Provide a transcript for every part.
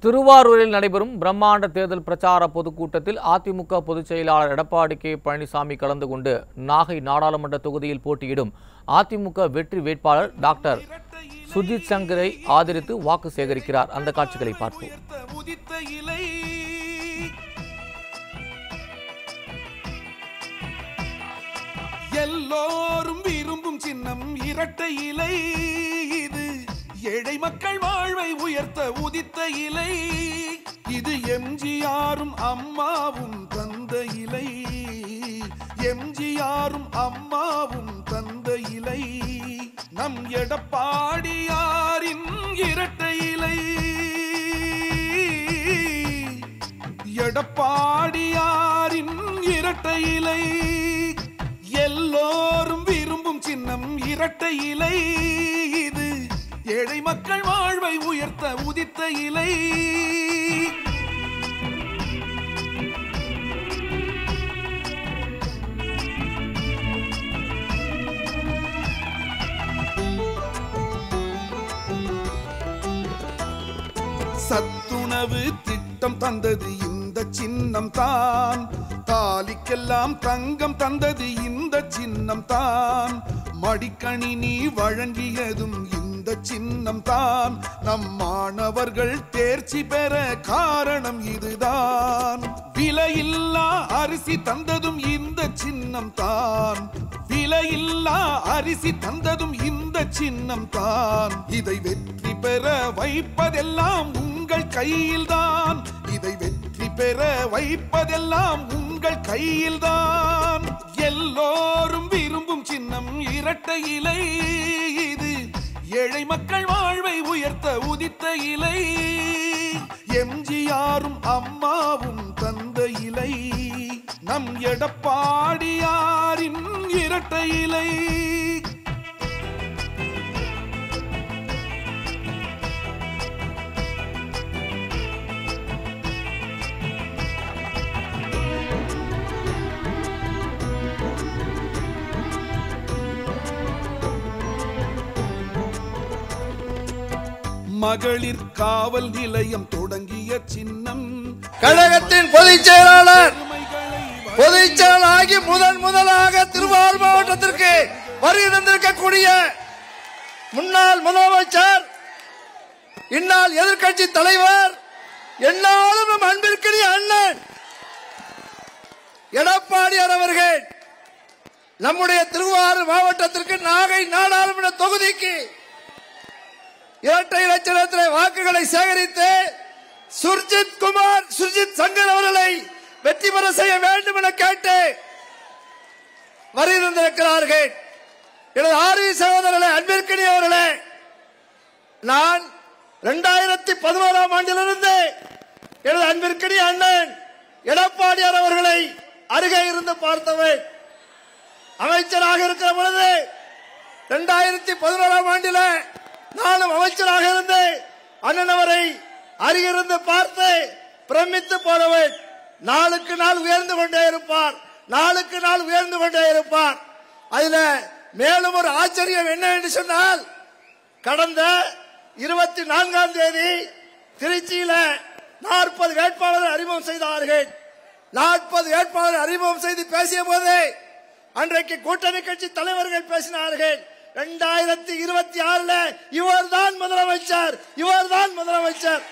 திருவாரூரில் நடைபெறும் பிரம்மாண்ட தேர்தல் பிரச்சார பொதுக்கூட்டத்தில் அதிமுக பொதுச் செயலாளர் எடப்பாடி கே பழனிசாமி கலந்து கொண்டு நாகை நாடாளுமன்ற தொகுதியில் போட்டியிடும் அதிமுக வெற்றி வேட்பாளர் டாக்டர் சுஜித் சங்கரை ஆதரித்து வாக்கு சேகரிக்கிறார் அந்த காட்சிகளை பார்ப்போம் உயர்த்த உதித்த இலை எல்லோரும் விரும்பும் சின்னம் இரட்டை இலை இது ஏழை மக்கள் வாழ்வை உயர்த்த உதித்த இலை இது எம்ஜிஆரும் அம்மாவும் தந்த இலை எம்ஜிஆரும் அம்மாவும் தந்த இலை நம் எடப்பாடியாரின் இரட்டை இலை எடப்பாடியாரின் இரட்டை இலை எல்லோரும் விரும்பும் சின்னம் இரட்டை இலை இது ஏழை மக்கள் வாழ்வை உயர்த்த உதித்த இலை சத்துணவு திட்டம் தந்தது இந்த சின்னம் தான் தாலிக்கெல்லாம் தங்கம் தந்தது இந்த சின்னம் தான் மடிக்கணினி வழங்கியதும் இந்த சின்னம் தான் நம் மாணவர்கள் தேர்ச்சி பெற காரணம் இதுதான் விலையில்லா அரிசி தந்ததும் இந்த சின்னம் தான் விலையில்லா அரிசி தந்ததும் இந்த சின்னம் தான் இதை வெற்றி பெற வைப்பதெல்லாம் உங்கள் கையில்தான் இதை வெற்றி பெற வைப்பதெல்லாம் உங்கள் கையில்தான் எல்லோரும் விரும்பும் சின்னம் இரட்டை இலை இது ஏழை மக்கள் வாழ்வை உயர்த்த உதித்த இலை எம்ஜிஆரும் அம்மாவும் தந்த இலை நம் எடப்பாடியாரின் இரட்டை இலை மகளிர் காவல் நிலையம் தொடங்கிய சின்னம் கழகத்தின் பொதுச் செயலாளர் பெருமைகளை பொதுச் செயலாளராகி முதன் முதலாக திருவாரூர் மாவட்டத்திற்கு வருகிறந்திருக்கக்கூடிய முன்னாள் முதலமைச்சர் இந்நாள் எதிர்க்கட்சி தலைவர் என்னாலும் நம் அன்பிற்குரிய அண்ணன் எடப்பாடியார் அவர்கள் நம்முடைய திருவாரூர் மாவட்டத்திற்கு நாகை நாடாளுமன்ற தொகுதிக்கு இரட்டை லட்சணத்தில் வாக்குகளை சேகரித்து சுர்ஜித் குமார் சுர்ஜித் சங்கர் அவர்களை வெற்றி பெற செய்ய வேண்டும் என கேட்டு வருகின்றிருக்கிறார்கள் எனது ஆர்வி சகோதரர்களே அன்பிற்கினியவர்களே நான் இரண்டாயிரத்தி பதினோராம் ஆண்டிலிருந்து எனது அன்பிற்கினிய அண்ணன் எடப்பாடியார் அவர்களை அருகே இருந்து பார்த்தவன் அமைச்சராக இருக்கிற பொழுது இரண்டாயிரத்தி பதினோராம் ஆண்டில நானும் அமைச்சராக இருந்து அண்ணன் அவரை அருகிருந்து பார்த்து பிரமித்து போனவன் நாளுக்கு நாள் உயர்ந்து கொண்டே இருப்பார் நாளுக்கு நாள் உயர்ந்து கொண்டே இருப்பார் அதுல மேலும் ஒரு ஆச்சரியம் என்ன என்று சொன்னால் கடந்த இருபத்தி நான்காம் தேதி திருச்சியில நாற்பது வேட்பாளர்கள் அறிமுகம் செய்தார்கள் நாற்பது வேட்பாளர் அறிமுகம் செய்து பேசிய போது அன்றைக்கு கூட்டணி கட்சி தலைவர்கள் பேசினார்கள் இரண்டாயிரத்தி இருபத்தி ஆறுல இவர்தான் முதலமைச்சர் இவர்தான் முதலமைச்சர்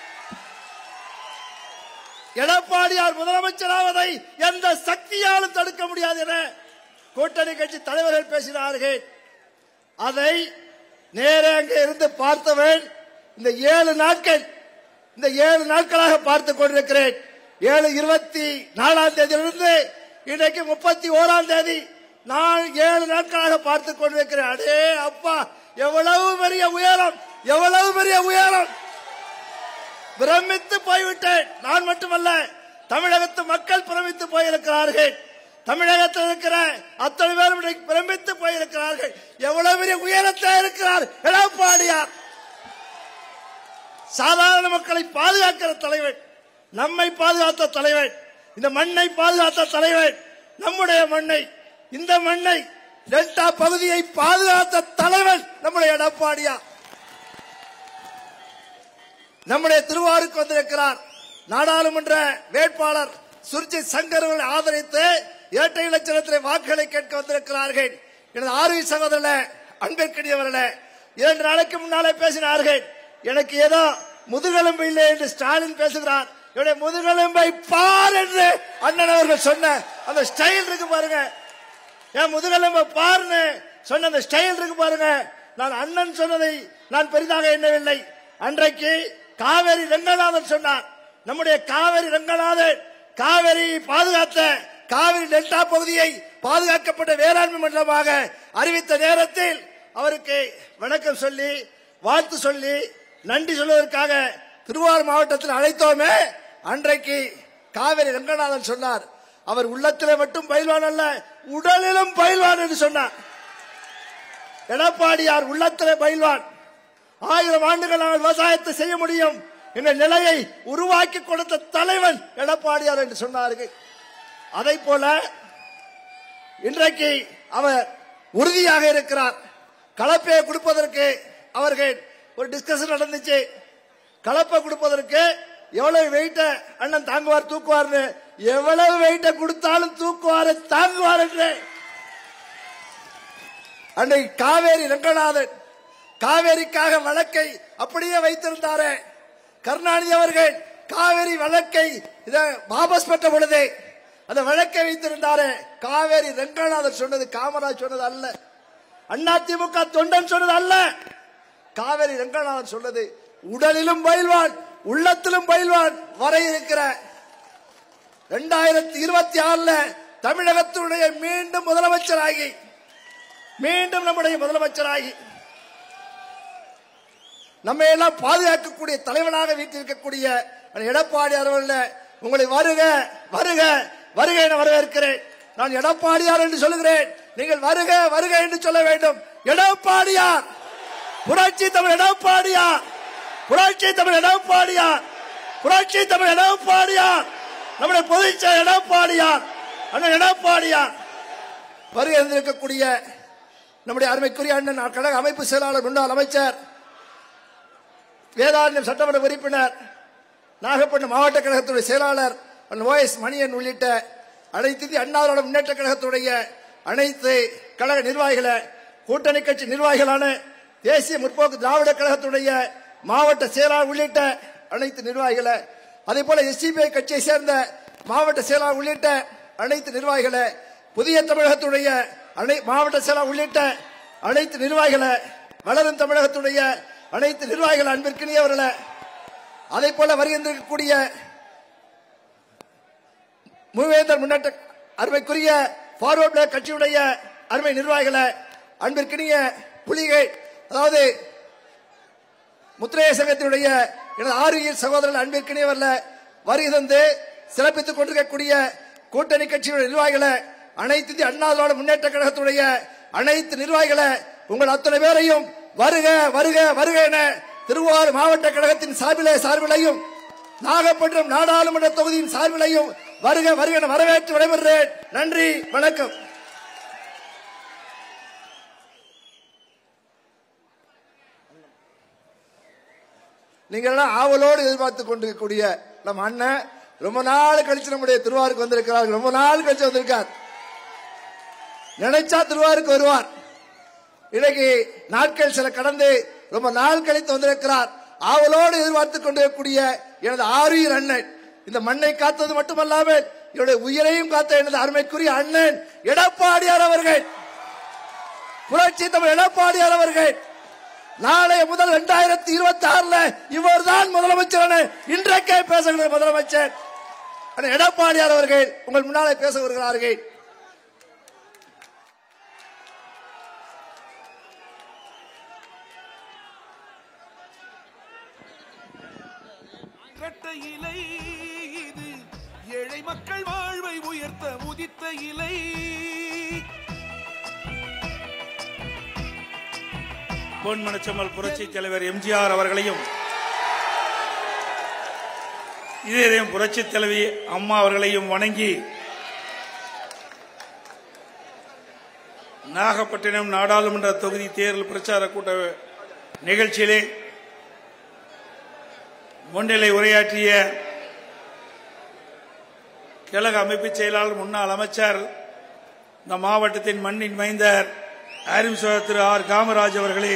எடப்பாடியார் முதலமைச்சராவதை எந்த சக்தியாலும் தடுக்க முடியாது என கூட்டணி கட்சி தலைவர்கள் பேசினார்கள் அதை நேரே அங்கே இருந்து பார்த்தவன் இந்த ஏழு நாட்கள் இந்த ஏழு நாட்களாக பார்த்துக் கொண்டிருக்கிறேன் ஏழு இருபத்தி நாலாம் தேதியிலிருந்து இன்றைக்கு முப்பத்தி ஓராம் தேதி நான் ஏழு நாட்களாக பார்த்துக் கொண்டிருக்கிறேன் அடே அப்பா எவ்வளவு பெரிய உயரம் எவ்வளவு பெரிய உயரம் பிரமித்து போய்விட்டேன் நான் மட்டுமல்ல தமிழகத்து மக்கள் பிரமித்து போயிருக்கிறார்கள் தமிழகத்தில் இருக்கிற அத்தனை பேரும் இன்றைக்கு பிரமித்து போயிருக்கிறார்கள் எவ்வளவு பெரிய உயரத்தில் இருக்கிறார் எடப்பாடியார் சாதாரண மக்களை பாதுகாக்கிற தலைவன் நம்மை பாதுகாத்த தலைவன் இந்த மண்ணை பாதுகாத்த தலைவன் நம்முடைய மண்ணை இந்த மண்ணை டெல்டா பகுதியை பாதுகாத்த தலைவன் நம்முடைய எடப்பாடியார் நம்முடைய திருவாரூருக்கு வந்திருக்கிறார் நாடாளுமன்ற வேட்பாளர் சுர்ஜித் சங்கர் அவர்களை ஆதரித்து இரட்டை இலட்சணத்தில் வாக்குகளை கேட்க வந்திருக்கிறார்கள் எனது ஆர்வி சகோதரர்களே அன்பிற்கினியவர்களே இரண்டு நாளைக்கு முன்னாலே பேசினார்கள் எனக்கு ஏதோ முதுகெலும்பு இல்லை என்று ஸ்டாலின் பேசுகிறார் என்னுடைய முதுகெலும்பை பார் என்று அண்ணன் அவர்கள் சொன்ன அந்த ஸ்டைல் இருக்கு பாருங்க என் முதுகெலும்பை பாருன்னு சொன்ன அந்த ஸ்டைல் இருக்கு பாருங்க நான் அண்ணன் சொன்னதை நான் பெரிதாக எண்ணவில்லை அன்றைக்கு காவேரி ரங்கநாதன் சொன்னார் நம்முடைய காவேரி ரங்கநாதன் காவேரி பாதுகாத்த காவிரி டெல்டா பகுதியை பாதுகாக்கப்பட்ட வேளாண்மை மண்டலமாக அறிவித்த நேரத்தில் அவருக்கு வணக்கம் சொல்லி வாழ்த்து சொல்லி நன்றி சொல்வதற்காக திருவாரூர் மாவட்டத்தில் அழைத்தோமே அன்றைக்கு காவேரி ரங்கநாதன் சொன்னார் அவர் உள்ளத்திலே மட்டும் பயில்வான் அல்ல உடலிலும் பயில்வான் என்று சொன்னார் எடப்பாடியார் உள்ளத்திலே பயில்வான் ஆயிரம் ஆண்டுகள் நாங்கள் விவசாயத்தை செய்ய முடியும் என்ற நிலையை உருவாக்கி கொடுத்த தலைவன் எடப்பாடியார் என்று சொன்னார்கள் அதை போல இன்றைக்கு அவர் உறுதியாக இருக்கிறார் கலப்பையை கொடுப்பதற்கு அவர்கள் ஒரு டிஸ்கஷன் நடந்துச்சு கலப்பை கொடுப்பதற்கு எவ்வளவு வெயிட்ட அண்ணன் தாங்குவார் தூக்குவார்னு எவ்வளவு வெயிட்ட கொடுத்தாலும் தூக்குவார் தாங்குவார் என்று அன்னைக்கு காவேரி ரங்கநாதன் காவேரிக்காக வழக்கை அப்படியே வைத்திருந்தாரே கருணாநிதி அவர்கள் காவேரி வழக்கை இத வாபஸ் பெற்ற பொழுது அந்த வழக்கை வைத்திருந்தாரே காவேரி ரங்கநாதன் சொன்னது காமராஜ் சொன்னது அல்ல அதிமுக தொண்டன் சொன்னது அல்ல காவேரி ரங்கநாதன் சொன்னது உடலிலும் பயில்வான் உள்ளத்திலும் பயில்வான் வர இருக்கிற இரண்டாயிரத்தி இருபத்தி ஆறுல தமிழகத்தினுடைய மீண்டும் முதலமைச்சராகி மீண்டும் நம்முடைய முதலமைச்சராகி நம்ம எல்லாம் பாதுகாக்கக்கூடிய தலைவனாக வீட்டிருக்கக்கூடிய எடப்பாடியார் அவர்களே உங்களை வருக வருக வருக என வரவேற்கிறேன் நான் எடப்பாடியார் என்று சொல்லுகிறேன் நீங்கள் வருக வருக என்று சொல்ல வேண்டும் எடப்பாடியார் புரட்சி தமிழ் எடப்பாடியார் புரட்சி தமிழ் எடப்பாடியார் புரட்சி தமிழ் எடப்பாடியார் நம்முடைய பொதுச்ச எடப்பாடியார் அண்ணன் எடப்பாடியார் வருகை இருந்திருக்கக்கூடிய நம்முடைய அருமைக்குரிய அண்ணன் கழக அமைப்பு செயலாளர் முன்னாள் அமைச்சர் வேதாரண்யம் சட்டமன்ற உறுப்பினர் நாகப்பட்டினம் மாவட்ட கழகத்துடைய செயலாளர் ஓ எஸ் மணியன் உள்ளிட்ட அனைத்து இந்திய அண்ணா திராவிட முன்னேற்ற கழகத்துடைய அனைத்து கழக நிர்வாகிகளை கூட்டணி கட்சி நிர்வாகிகளான தேசிய முற்போக்கு திராவிட கழகத்துடைய மாவட்ட செயலாளர் உள்ளிட்ட அனைத்து நிர்வாகிகளை அதே போல எஸ்டிபிஐ கட்சியை சேர்ந்த மாவட்ட செயலாளர் உள்ளிட்ட அனைத்து நிர்வாகிகளை புதிய தமிழகத்துடைய அனை மாவட்ட செயலாளர் உள்ளிட்ட அனைத்து நிர்வாகிகளை வளரும் தமிழகத்துடைய அனைத்து நிர்வாகிகள் அன்பிற்கினியவர்களை அதே போல வருகின்றிருக்கக்கூடிய மூவேந்தர் முன்னேற்ற அருமைக்குரிய ஃபார்வர்ட் பிளாக் கட்சியுடைய அருமை நிர்வாகிகளை அன்பிற்கினிய புலிகள் அதாவது முத்திரைய சங்கத்தினுடைய எனது ஆறுயிர் சகோதரர்கள் அன்பிற்கினியவர்ல வருகை தந்து சிறப்பித்துக் கொண்டிருக்கக்கூடிய கூட்டணி கட்சியுடைய நிர்வாகிகளை அனைத்து இந்திய அண்ணா திராவிட முன்னேற்ற கழகத்துடைய அனைத்து நிர்வாகிகளை உங்கள் அத்தனை பேரையும் வருக வருக வருக என திருவாரூர் மாவட்ட கழகத்தின் சார்பிலே சார்பிலையும் நாகப்பட்டினம் நாடாளுமன்ற தொகுதியின் சார்பிலையும் வருக வருக என வரவேற்று விடைபெறுகிறேன் நன்றி வணக்கம் நீங்கள் எல்லாம் ஆவலோடு எதிர்பார்த்து கொண்டிருக்கக்கூடிய நம்ம அண்ணன் ரொம்ப நாள் கழிச்சு நம்முடைய திருவாரூருக்கு வந்திருக்கிறார் ரொம்ப நாள் கழிச்சு வந்திருக்கார் நினைச்சா திருவாரூருக்கு வருவார் இன்னைக்கு நாட்கள் சில கடந்து ரொம்ப நாள் கழித்து வந்திருக்கிறார் ஆவலோடு எதிர்பார்த்து கொண்டிருக்கக்கூடிய எனது ஆறுயிர் அண்ணன் இந்த மண்ணை காத்தது மட்டுமல்லாமல் என்னுடைய உயிரையும் காத்த எனது அருமைக்குரிய அண்ணன் எடப்பாடியார் அவர்கள் புரட்சி தமிழ் எடப்பாடியார் அவர்கள் நாளைய முதல் இரண்டாயிரத்தி இருபத்தி ஆறுல இவர் தான் முதலமைச்சர் என இன்றைக்கே பேசுகிற முதலமைச்சர் அண்ணன் எடப்பாடியார் அவர்கள் உங்கள் முன்னாலே பேச வருகிறார்கள் இரட்டை இலை இது ஏழை மக்கள் வாழ்வை உயர்த்த உதித்த இலை பொன்மனச்சம்மல் புரட்சி தலைவர் எம்ஜிஆர் அவர்களையும் இதயம் புரட்சி தலைவி அம்மா அவர்களையும் வணங்கி நாகப்பட்டினம் நாடாளுமன்ற தொகுதி தேர்தல் பிரச்சார கூட்ட நிகழ்ச்சியிலே முன்னிலை உரையாற்றிய கழக அமைப்பு செயலாளர் முன்னாள் அமைச்சர் இந்த மாவட்டத்தின் மண்ணின் மைந்தர் அறிமுக திரு ஆர் காமராஜ் அவர்களே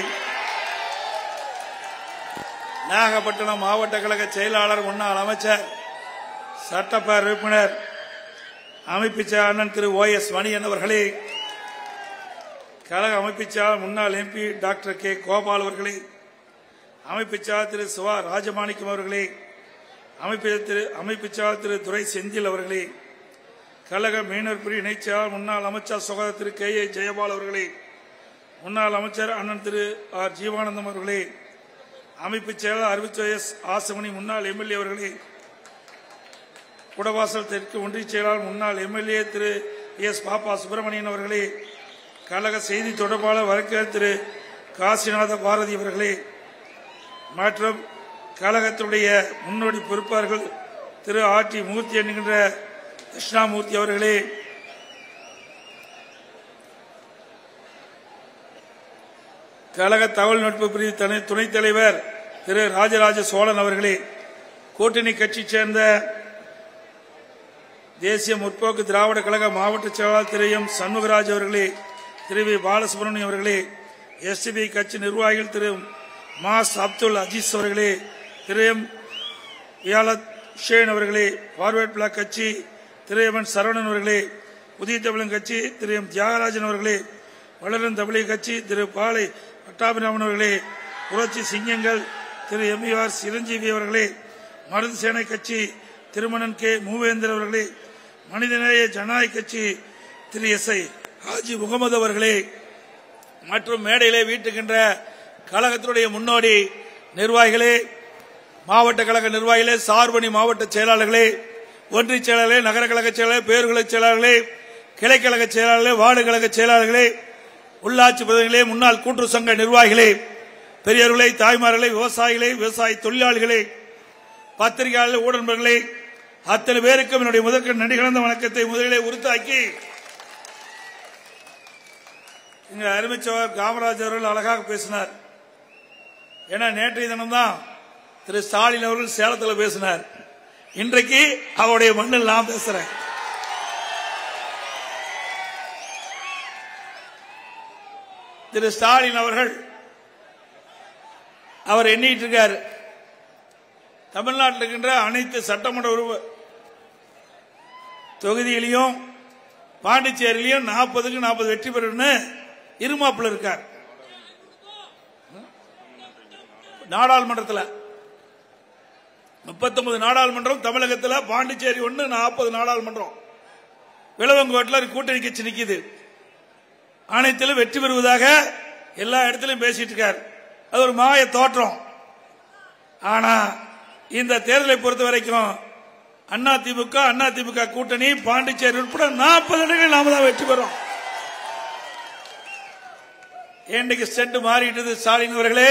நாகப்பட்டினம் மாவட்ட கழக செயலாளர் முன்னாள் அமைச்சர் சட்டப்பேரவை உறுப்பினர் அமைப்பு செயலாளர் அண்ணன் திரு ஓ எஸ் மணியன் அவர்களே கழக அமைப்பு செயலாளர் முன்னாள் எம்பி டாக்டர் கே கோபால் அவர்களே அமைப்பு செயலாளர் திரு சிவா ராஜமாணிக்கம் அவர்களே அமைப்பு திரு அமைப்பு செயலாளர் திரு துரை செந்தில் அவர்களே கழக மீனவர் பிரிவு இணைச் செயலாளர் முன்னாள் அமைச்சர் சகோதரர் திரு கே ஏ ஜெயபால் அவர்களே முன்னாள் அமைச்சர் அண்ணன் திரு ஆர் ஜீவானந்தம் அவர்களே அமைப்பு செயலாளர் அறுபத்தி எஸ் ஆசமணி முன்னாள் எம்எல்ஏ அவர்களே குடவாசல் தெற்கு ஒன்றிய செயலாளர் முன்னாள் எம்எல்ஏ திரு எஸ் பாப்பா சுப்பிரமணியன் அவர்களே கழக செய்தி தொடர்பாளர் வழக்கறிஞர் திரு காசிநாத பாரதி அவர்களே மற்றும் கழகத்துடைய முன்னோடி பொறுப்பாளர்கள் திரு ஆர் டி மூர்த்தி என்கின்ற கிருஷ்ணாமூர்த்தி அவர்களே கழக தகவல் நட்பு பிரிவு தனி துணைத் தலைவர் திரு ராஜராஜ சோழன் அவர்களே கூட்டணி கட்சி சேர்ந்த தேசிய முற்போக்கு திராவிட கழக மாவட்ட செயலாளர் திரு எம் சண்முகராஜ் அவர்களே திரு வி பாலசுப்ரமணியம் அவர்களே எஸ்டிபி கட்சி நிர்வாகிகள் திரு மாஸ் அப்துல் அஜீஸ் அவர்களே திரு எம் வியாலத் ஹுஷேன் அவர்களே பார்வர்ட் பிளாக் கட்சி திரு எம் என் சரவணன் அவர்களே புதிய தமிழன் கட்சி திரு எம் தியாகராஜன் அவர்களே வளரும் தமிழக கட்சி திரு பாலை பட்டாபிராமன் அவர்களே புரட்சி சிங்கங்கள் திரு எம் ஆர் சிரஞ்சீவி அவர்களே மருது சேனை கட்சி திருமணன் கே மூவேந்தர் அவர்களே மனிதநேய ஜனநாயக கட்சி திரு எஸ் ஐ ஹாஜி முகமது அவர்களே மற்றும் மேடையிலே வீட்டுகின்ற கழகத்தினுடைய முன்னோடி நிர்வாகிகளே மாவட்ட கழக நிர்வாகிகளே சார்பணி மாவட்ட செயலாளர்களே ஒன்றிய செயலாளர்களே நகர கழக செயலாளர் பேருகழக செயலாளர்களே கிளைக்கழக செயலாளர்களே வார்டு கழக செயலாளர்களே உள்ளாட்சி பிரதிநிதிகளே முன்னாள் கூட்டுறவு சங்க நிர்வாகிகளே பெரியவர்களே தாய்மார்களே விவசாயிகளே விவசாய தொழிலாளிகளே பத்திரிகையாளர்களே ஊடகங்களே அத்தனை பேருக்கும் என்னுடைய முதற்க நடிகழ்ந்த வணக்கத்தை முதலிலே உறுத்தாக்கி இங்க அருமைச்சவர் காமராஜ் அவர்கள் அழகாக பேசினார் ஏன்னா நேற்றைய தினம்தான் திரு ஸ்டாலின் அவர்கள் சேலத்தில் பேசினார் இன்றைக்கு அவருடைய மண்ணில் நான் பேசுறேன் திரு ஸ்டாலின் அவர்கள் அவர் எண்ணிட்டு இருக்கார் தமிழ்நாட்டில் இருக்கின்ற அனைத்து சட்டமன்ற உறுப்பு தொகுதியிலையும் பாண்டிச்சேரியிலையும் நாற்பதுக்கு நாற்பது வெற்றி பெறணும்னு இருமாப்பில் இருக்கார் நாடாளுமன்றத்தில் முப்பத்தொன்பது நாடாளுமன்றம் தமிழகத்தில் பாண்டிச்சேரி ஒன்று நாற்பது நாடாளுமன்றம் விளவங்கோட்டில் கூட்டணி கட்சி நிற்கிது அனைத்திலும் வெற்றி பெறுவதாக எல்லா இடத்திலும் பேசிட்டு இருக்கார் அது ஒரு மாய தோற்றம் ஆனா இந்த தேர்தலை பொறுத்த வரைக்கும் அண்ணா திமுக அண்ணா திமுக கூட்டணி பாண்டிச்சேரி உட்பட நாற்பது இடங்கள் நாம தான் வெற்றி பெறோம் இன்றைக்கு ஸ்டெண்ட் மாறிட்டது ஸ்டாலின் அவர்களே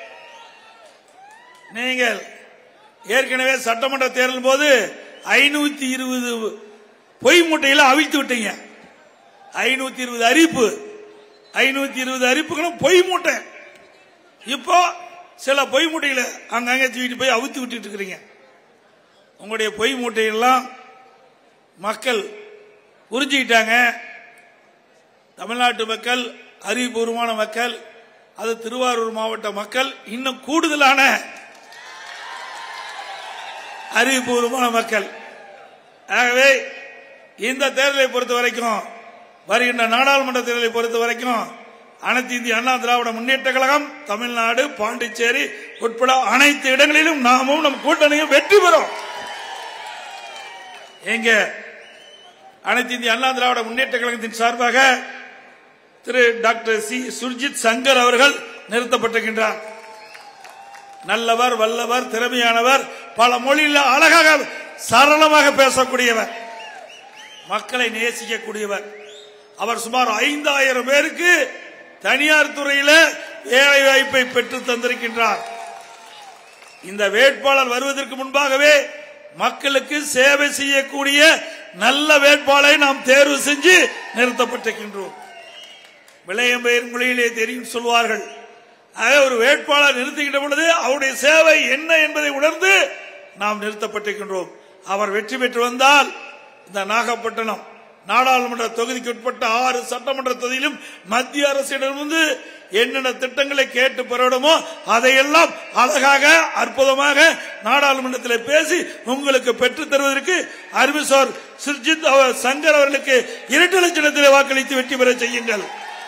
நீங்கள் ஏற்கனவே சட்டமன்ற தேர்தல் போது ஐநூத்தி இருபது பொய் மூட்டையில அவிழ்த்து விட்டீங்க ஐநூத்தி இருபது அறிவிப்பு ஐநூத்தி இருபது அறிவிப்புகளும் பொய் மூட்டை இப்போ சில பொய் மூட்டைகளை அங்கங்க தூக்கிட்டு போய் அவுத்து விட்டுட்டு இருக்கிறீங்க உங்களுடைய பொய் மூட்டையெல்லாம் மக்கள் புரிஞ்சுக்கிட்டாங்க தமிழ்நாட்டு மக்கள் அறிவுபூர்வமான மக்கள் அது திருவாரூர் மாவட்ட மக்கள் இன்னும் கூடுதலான அறிவுபூர்வமான மக்கள் ஆகவே இந்த தேர்தலை பொறுத்த வரைக்கும் வருகின்ற நாடாளுமன்ற தேர்தலை பொறுத்த வரைக்கும் அனைத்து இந்திய அண்ணா திராவிட முன்னேற்ற கழகம் தமிழ்நாடு பாண்டிச்சேரி உட்பட அனைத்து இடங்களிலும் நாமும் நம் கூட்டணியும் வெற்றி பெறும் எங்க அனைத்து இந்திய அண்ணா திராவிட முன்னேற்ற கழகத்தின் சார்பாக திரு டாக்டர் சி சுர்ஜித் சங்கர் அவர்கள் நிறுத்தப்பட்டிருக்கின்றார் நல்லவர் வல்லவர் திறமையானவர் பல மொழியில் அழகாக சரளமாக பேசக்கூடியவர் மக்களை நேசிக்கக்கூடியவர் அவர் சுமார் ஐந்தாயிரம் பேருக்கு தனியார் துறையில வேலை வாய்ப்பை பெற்று தந்திருக்கின்றார் இந்த வேட்பாளர் வருவதற்கு முன்பாகவே மக்களுக்கு சேவை செய்யக்கூடிய நல்ல வேட்பாளரை நாம் தேர்வு செஞ்சு நிறுத்தப்பட்டிருக்கின்றோம் விளையம்பெயர் மொழியிலே தெரியும் சொல்வார்கள் ஆக ஒரு வேட்பாளர் நிறுத்துகின்ற பொழுது அவருடைய சேவை என்ன என்பதை உணர்ந்து நாம் நிறுத்தப்பட்டிருக்கின்றோம் அவர் வெற்றி பெற்று வந்தால் இந்த நாகப்பட்டினம் நாடாளுமன்ற தொகுதிக்கு உட்பட்ட ஆறு சட்டமன்ற தொகுதியிலும் மத்திய அரசிடமிருந்து என்னென்ன திட்டங்களை கேட்டு பெறணுமோ அதையெல்லாம் அழகாக அற்புதமாக நாடாளுமன்றத்தில் பேசி உங்களுக்கு பெற்றுத் தருவதற்கு அருமிசோர் சுர்ஜித் அவர் சங்கர் அவர்களுக்கு இரண்டு லட்சத்தில் வாக்களித்து வெற்றி பெற செய்யுங்கள்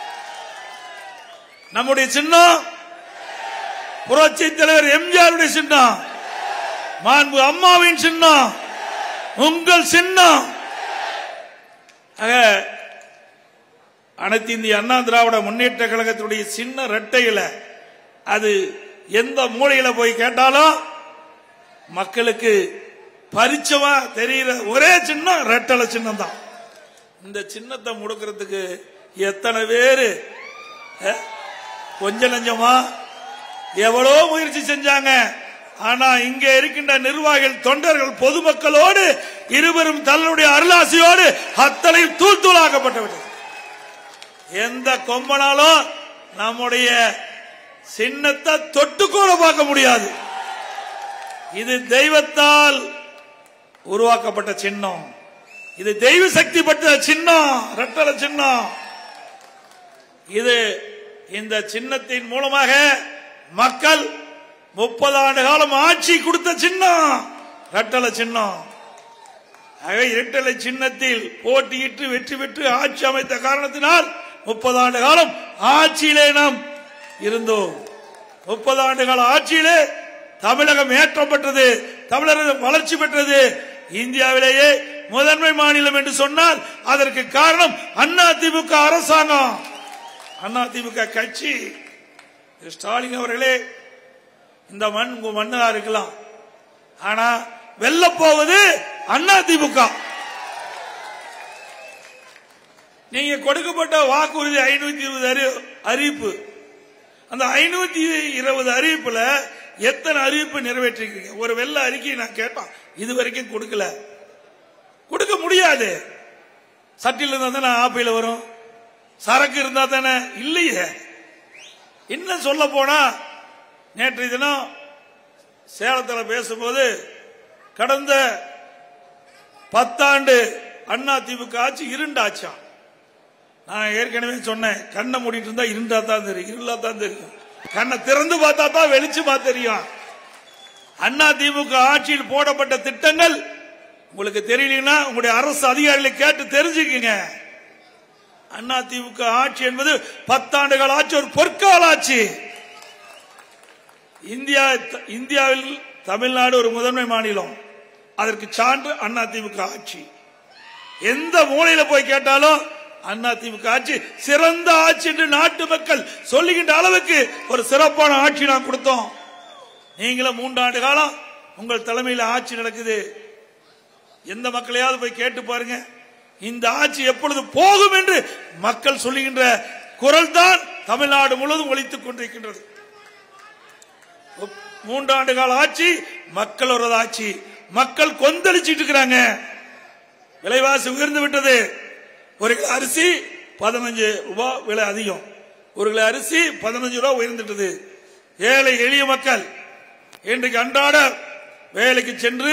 நம்முடைய சின்னம் புரட்சி தலைவர் எம்ஜிஆருடைய சின்னம் மாண்பு அம்மாவின் சின்னம் உங்கள் சின்னம் ஆக, அனைத்து இந்திய அண்ணா திராவிட முன்னேற்ற கழகத்தினுடைய சின்ன ரெட்டையில அது எந்த மூலையில போய் கேட்டாலும் மக்களுக்கு பரிச்சமா தெரிகிற ஒரே சின்னம் ரெட்டலை சின்னம் தான் இந்த சின்னத்தை முடுக்கிறதுக்கு எத்தனை பேரு அஹ், கொஞ்ச நஞ்சமா எவ்வளோ முயற்சி செஞ்சாங்க ஆனா இங்க இருக்கின்ற நிர்வாகிகள் தொண்டர்கள் பொதுமக்களோடு இருவரும் தன்னுடைய அருளாசியோடு அத்தனையும் தூள் தூளாக்கப்பட்டுவிட்டது எந்த கொம்பனாலும் நம்முடைய சின்னத்தை தொட்டு கூட பார்க்க முடியாது இது தெய்வத்தால் உருவாக்கப்பட்ட சின்னம் இது தெய்வ சக்தி பெற்ற சின்னம் ரெட்டல சின்னம் இது இந்த சின்னத்தின் மூலமாக மக்கள் முப்பது ஆண்டு காலம் ஆட்சி கொடுத்த சின்னம் ரெட்டல சின்னம் ஆக இரட்டலை சின்னத்தில் போட்டியிட்டு வெற்றி பெற்று ஆட்சி அமைத்த காரணத்தினால் முப்பது ஆண்டு காலம் ஆட்சியிலே நாம் இருந்தோம் முப்பது ஆண்டு கால ஆட்சியிலே தமிழகம் ஏற்றப்பட்டது தமிழகம் வளர்ச்சி பெற்றது இந்தியாவிலேயே முதன்மை மாநிலம் என்று சொன்னால் அதற்கு காரணம் அண்ணா திமுக அரசாங்கம் அண்ணா திமுக கட்சி திரு ஸ்டாலின் அவர்களே இந்த மண் உங்க மண்ணா இருக்கலாம் ஆனா வெல்ல போவது அண்ணா திமுக நீங்க கொடுக்கப்பட்ட வாக்குறுதி ஐநூத்தி இருபது அறி- அறிவிப்பு அந்த ஐநூத்தி இருபது அறிவிப்புல எத்தனை அறிவிப்பு நிறைவேற்றிருக்கீங்க ஒரு வெள்ள அறிக்கை நான் கேட்டேன் இது வரைக்கும் கொடுக்கல கொடுக்க முடியாது சட்டில் இருந்தா தானே ஆப்பையில் வரும் சரக்கு இருந்தா தானே இல்லையே என்ன சொல்ல போனா நேற்று தினம் சேலத்தில் பேசும்போது கடந்த பத்தாண்டு அண்ணா திமுக ஆட்சி இருண்டாச்சாம் நான் ஏற்கனவே சொன்னேன் கண்ணை மூடிட்டு இருந்தா இருண்டா தான் தெரியும் இருளா தான் தெரியும் கண்ணை திறந்து பார்த்தா தான் வெளிச்சமா தெரியும் அண்ணா திமுக ஆட்சியில் போடப்பட்ட திட்டங்கள் உங்களுக்கு தெரியலன்னா உங்களுடைய அரசு அதிகாரிகளை கேட்டு தெரிஞ்சுக்குங்க அண்ணா திமுக ஆட்சி என்பது பத்தாண்டுகள் ஆட்சி ஒரு பொற்கால ஆட்சி இந்தியா இந்தியாவில் தமிழ்நாடு ஒரு முதன்மை மாநிலம் அதற்கு சான்று அண்ணா திமுக ஆட்சி எந்த மூலையில போய் கேட்டாலும் அண்ணா திமுக ஆட்சி சிறந்த ஆட்சி என்று நாட்டு மக்கள் சொல்லுகின்ற அளவுக்கு ஒரு சிறப்பான ஆட்சி நான் கொடுத்தோம் நீங்களும் மூன்றாண்டு காலம் உங்கள் தலைமையில் ஆட்சி நடக்குது எந்த மக்களையாவது போய் கேட்டு பாருங்க இந்த ஆட்சி எப்பொழுது போகும் என்று மக்கள் சொல்லுகின்ற குரல் தான் தமிழ்நாடு முழுவதும் ஒலித்துக் கொண்டிருக்கின்றது மூன்றாண்டு கால ஆட்சி மக்களோட ஆட்சி மக்கள் கொந்தளிச்சிட்டு இருக்கிறாங்க விலைவாசி உயர்ந்து விட்டது ஒரு கிலோ அரிசி பதினஞ்சு ரூபாய் விலை அதிகம் ஒரு கிலோ அரிசி பதினஞ்சு ரூபாய் உயர்ந்துட்டது ஏழை எளிய மக்கள் இன்றைக்கு அன்றாட வேலைக்கு சென்று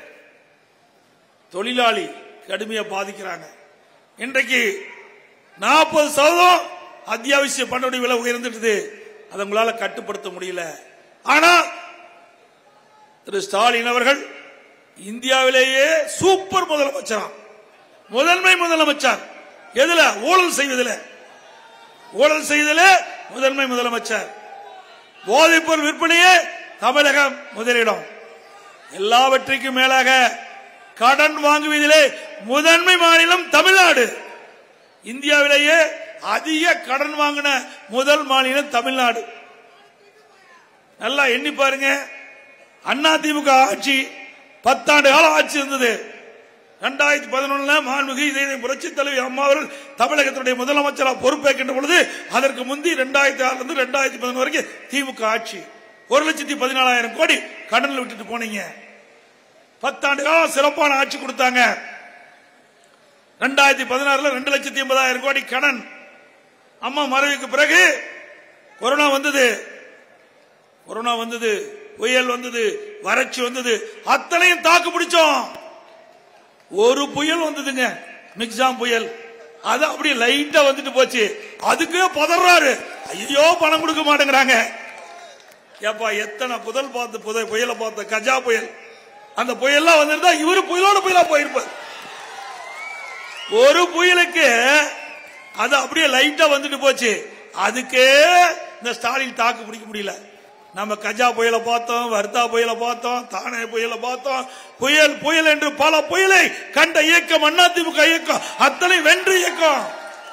தொழிலாளி கடுமையா பாதிக்கிறாங்க இன்றைக்கு நாற்பது சதவீதம் அத்தியாவசிய பணடைய விலை உயர்ந்துட்டது அதை உங்களால கட்டுப்படுத்த முடியல ஆனா திரு ஸ்டாலின் அவர்கள் இந்தியாவிலேயே சூப்பர் முதலமைச்சராம் முதன்மை முதலமைச்சர் எதுல ஊழல் செய்வதில் ஊழல் செய்வதில் முதன்மை முதலமைச்சர் போதைப்பொருள் விற்பனையே தமிழகம் முதலிடம் எல்லாவற்றிற்கும் மேலாக கடன் வாங்குவதிலே முதன்மை மாநிலம் தமிழ்நாடு இந்தியாவிலேயே அதிக கடன் வாங்கின முதல் மாநிலம் தமிழ்நாடு நல்லா எண்ணி பாருங்க அண்ணா திமுக ஆட்சி பத்தாண்டு காலம் ஆட்சி இருந்தது இரண்டாயிரத்தி பதினொன்னுல மாண்புமிகு இதய புரட்சி தலைவி அம்மா அவர்கள் தமிழகத்தினுடைய முதலமைச்சராக பொறுப்பேற்கின்ற பொழுது அதற்கு முந்தி இரண்டாயிரத்தி ஆறுல இருந்து இரண்டாயிரத்தி பதினொன்று வரைக்கும் திமுக ஆட்சி ஒரு லட்சத்தி பதினாலாயிரம் கோடி கடனில் விட்டுட்டு போனீங்க பத்தாண்டு காலம் சிறப்பான ஆட்சி கொடுத்தாங்க ரெண்டாயிரத்தி பதினாறுல ரெண்டு லட்சத்தி எண்பதாயிரம் கோடி கடன் அம்மா மறைவுக்கு பிறகு கொரோனா வந்தது கொரோனா வந்தது புயல் வந்தது வறட்சி வந்தது அத்தனையும் தாக்கு பிடிச்சோம் ஒரு புயல் வந்ததுங்க மிக்ஸாம் புயல் அது அப்படியே லைட்டா வந்துட்டு போச்சு அதுக்கே பதறாரு ஐயோ பணம் கொடுக்க மாட்டேங்கிறாங்க ஏப்பா எத்தனை புதல் பார்த்து புத புயலை பார்த்த கஜா புயல் அந்த புயல்லாம் வந்திருந்தா இவரு புயலோட புயலா போயிருப்பார் ஒரு புயலுக்கு அது அப்படியே லைட்டா வந்துட்டு போச்சு அதுக்கே இந்த ஸ்டாலின் தாக்கு பிடிக்க முடியல நம்ம கஜா புயலை பார்த்தோம் வர்தா புயலை பார்த்தோம் தானே புயலை பார்த்தோம் புயல் புயல் என்று பல புயலை கண்ட இயக்கம் அதிமுக இயக்கம் அத்தனை வென்று இயக்கம்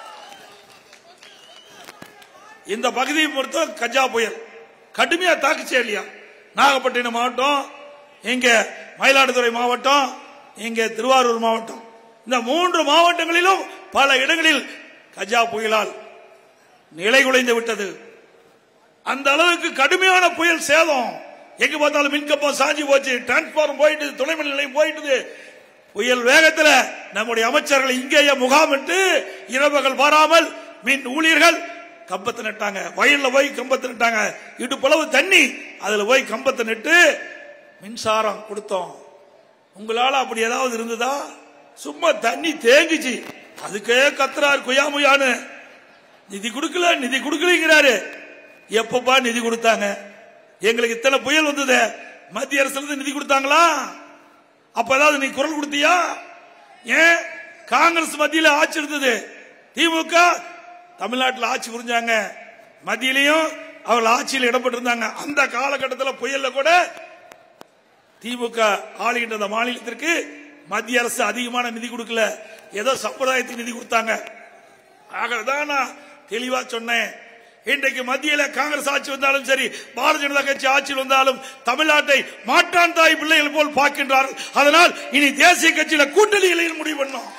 இந்த பகுதியை பொறுத்த கஜா புயல் கடுமையா தாக்குச்சே இல்லையா நாகப்பட்டினம் மாவட்டம் இங்க மயிலாடுதுறை மாவட்டம் இங்க திருவாரூர் மாவட்டம் இந்த மூன்று மாவட்டங்களிலும் பல இடங்களில் கஜா புயலால் நிலை குலைந்து விட்டது அந்த அளவுக்கு கடுமையான புயல் சேதம் எங்க பார்த்தாலும் மின்கம்பம் சாஞ்சி போச்சு டிரான்ஸ்பார்ம் போயிட்டு துணைமின் நிலையம் போயிட்டு புயல் வேகத்தில் நம்முடைய அமைச்சர்கள் இங்கேயே முகாமிட்டு இரவுகள் வராமல் மின் ஊழியர்கள் கம்பத்தை நட்டாங்க வயல்ல போய் கம்பத்தை நட்டாங்க இடுப்பளவு தண்ணி அதுல போய் கம்பத்தை நட்டு மின்சாரம் கொடுத்தோம் உங்களால அப்படி ஏதாவது இருந்ததா சும்மா தண்ணி தேங்கிச்சு அதுக்கே கத்துறாரு குயாமுயான்னு நிதி கொடுக்கல நிதி கொடுக்கலங்கிறாரு எப்பப்பா நிதி கொடுத்தாங்க எங்களுக்கு இத்தனை புயல் வந்தது மத்திய அரசுல இருந்து நிதி கொடுத்தாங்களா அப்ப ஏதாவது நீ குரல் கொடுத்தியா ஏன் காங்கிரஸ் மத்தியில ஆட்சி இருந்தது திமுக தமிழ்நாட்டில் ஆட்சி புரிஞ்சாங்க மத்தியிலையும் அவர்கள் ஆட்சியில் இடம்பெற்றிருந்தாங்க அந்த காலகட்டத்தில் புயல்ல கூட திமுக ஆளுகின்ற அந்த மாநிலத்திற்கு மத்திய அரசு அதிகமான நிதி கொடுக்கல ஏதோ சம்பிரதாயத்துக்கு நிதி கொடுத்தாங்க ஆகதான் நான் தெளிவா சொன்னேன் இன்றைக்கு மத்தியில காங்கிரஸ் ஆட்சி வந்தாலும் சரி பாரதிய ஜனதா கட்சி ஆட்சியில் வந்தாலும் தமிழ்நாட்டை மாற்றான் தாய் பிள்ளைகள் போல் பார்க்கின்றார்கள் அதனால் இனி தேசிய கட்சியில கூட்டணிகளை முடிவு பண்ணோம்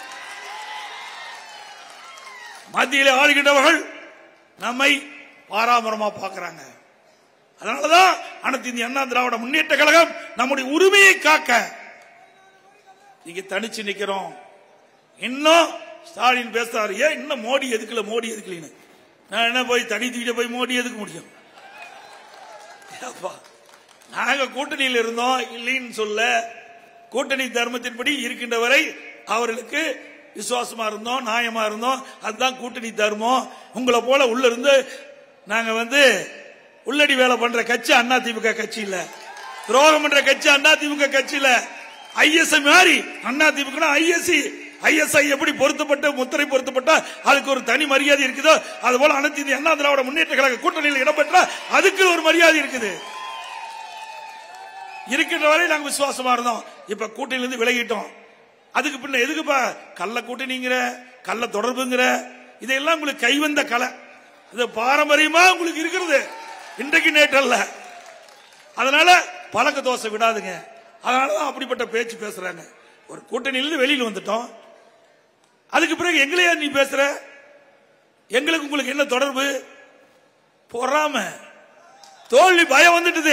மத்தியில ஆளுகின்றவர்கள் நம்மை பாராமரமா பார்க்கிறாங்க அதனாலதான் அனைத்து இந்திய அண்ணா திராவிட முன்னேற்ற கழகம் நம்முடைய உரிமையை காக்க இங்க தனிச்சு நிக்கிறோம் இன்னும் ஸ்டாலின் பேசுறாரு ஏன் இன்னும் மோடி எதுக்கல மோடி எதுக்கலன்னு நான் என்ன போய் தனி தூக்கிட்டு போய் மோடி எதுக்க முடியும் ஏப்பா, நாங்க கூட்டணியில் இருந்தோம் இல்லைன்னு சொல்ல கூட்டணி தர்மத்தின்படி இருக்கின்ற வரை அவர்களுக்கு விசுவாசமா இருந்தோம் நியாயமா இருந்தோம் அதுதான் கூட்டணி தர்மம் உங்களை போல உள்ள இருந்து நாங்க வந்து உள்ளடி வேலை பண்ற கட்சி அண்ணா திமுக கட்சி இல்ல துரோகம் பண்ற கட்சி அண்ணா திமுக கட்சி இல்ல ஐஎஸ்ஐ மாதிரி அண்ணா திமுக ஐஎஸ்சி ஐஎஸ்ஐ எப்படி பொருத்தப்பட்டு முத்திரை பொருத்தப்பட்டா அதுக்கு ஒரு தனி மரியாதை இருக்குதோ அது போல அனைத்து இந்திய அண்ணா திராவிட முன்னேற்ற கழக கூட்டணியில் இடம்பெற்றா அதுக்கு ஒரு மரியாதை இருக்குது இருக்கின்ற வரை நாங்க விசுவாசமா இருந்தோம் இப்ப கூட்டணியில இருந்து விலகிட்டோம் அதுக்கு பின்ன எதுக்குப்பா கள்ள கூட்டணிங்கிற கள்ள தொடர்புங்கிற இதெல்லாம் உங்களுக்கு கைவந்த கலை இது பாரம்பரியமா உங்களுக்கு இருக்கிறது இன்றைக்கு நேற்றல்ல அதனால பழக்க தோசை விடாதுங்க அதனாலதான் அப்படிப்பட்ட பேச்சு பேசுறாங்க ஒரு கூட்டணியிலிருந்து வெளியில் வந்துட்டோம் அதுக்கு பிறகு எங்களையா நீ பேசுற எங்களுக்கு உங்களுக்கு என்ன தொடர்பு பொறாம தோல்வி பயம் வந்துட்டுது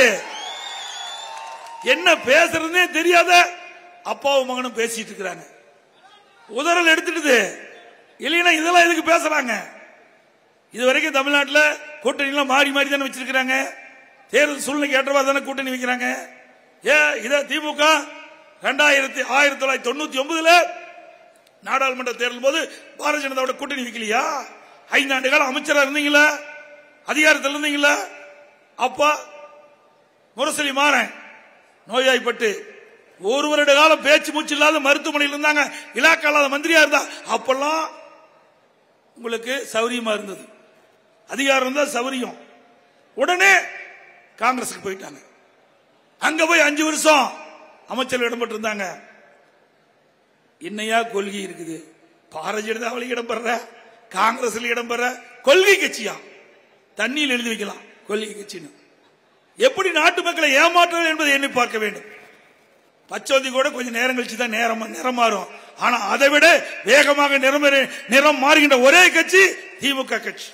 என்ன பேசுறதுனே தெரியாத அப்பாவும் மகனும் பேசிட்டு இருக்கிறாங்க உதறல் எடுத்துட்டுது இல்லைன்னா இதெல்லாம் எதுக்கு பேசுறாங்க இது வரைக்கும் தமிழ்நாட்டில் கூட்டணி எல்லாம் மாறி மாறி தானே வச்சிருக்கிறாங்க தேர்தல் சூழ்நிலைக்கு ஏற்றவா தானே கூட்டணி வைக்கிறாங்க ஏ இத திமுக ரெண்டாயிரத்தி ஆயிரத்தி தொள்ளாயிரத்தி தொண்ணூத்தி ஒன்பதுல நாடாளுமன்ற தேர்தல் போது பாரதிய ஜனதாவோட கூட்டணி வைக்கலையா ஐந்தாண்டு காலம் அமைச்சரா இருந்தீங்களா அதிகாரத்தில் இருந்தீங்களா அப்பா முரசொலி மாறன் நோய்வாய்ப்பட்டு ஒரு வருட காலம் பேச்சு மூச்சு இல்லாத மருத்துவமனையில் இருந்தாங்க இலாக்கா இல்லாத மந்திரியா இருந்தா அப்பெல்லாம் உங்களுக்கு சௌரியமா இருந்தது அதிகாரம் இருந்தா சௌரியம் உடனே காங்கிரஸுக்கு போயிட்டாங்க அங்க போய் அஞ்சு வருஷம் அமைச்சர் இடம்பெற்று இருந்தாங்க என்னையா கொள்கை இருக்குது பாரதிய ஜனதாவில் இடம்பெற காங்கிரஸ்ல இடம்பெற கொள்கை கட்சியா தண்ணியில் எழுதி வைக்கலாம் கொள்கை கட்சின்னு எப்படி நாட்டு மக்களை ஏமாற்றுவது என்பதை எண்ணி பார்க்க வேண்டும் பச்சோந்தி கூட கொஞ்சம் நேரம் கழிச்சு தான் நேரம் நிறம் மாறும் ஆனா அதை விட வேகமாக நிறம் மாறி- நிறம் மாறுகின்ற ஒரே கட்சி திமுக கட்சி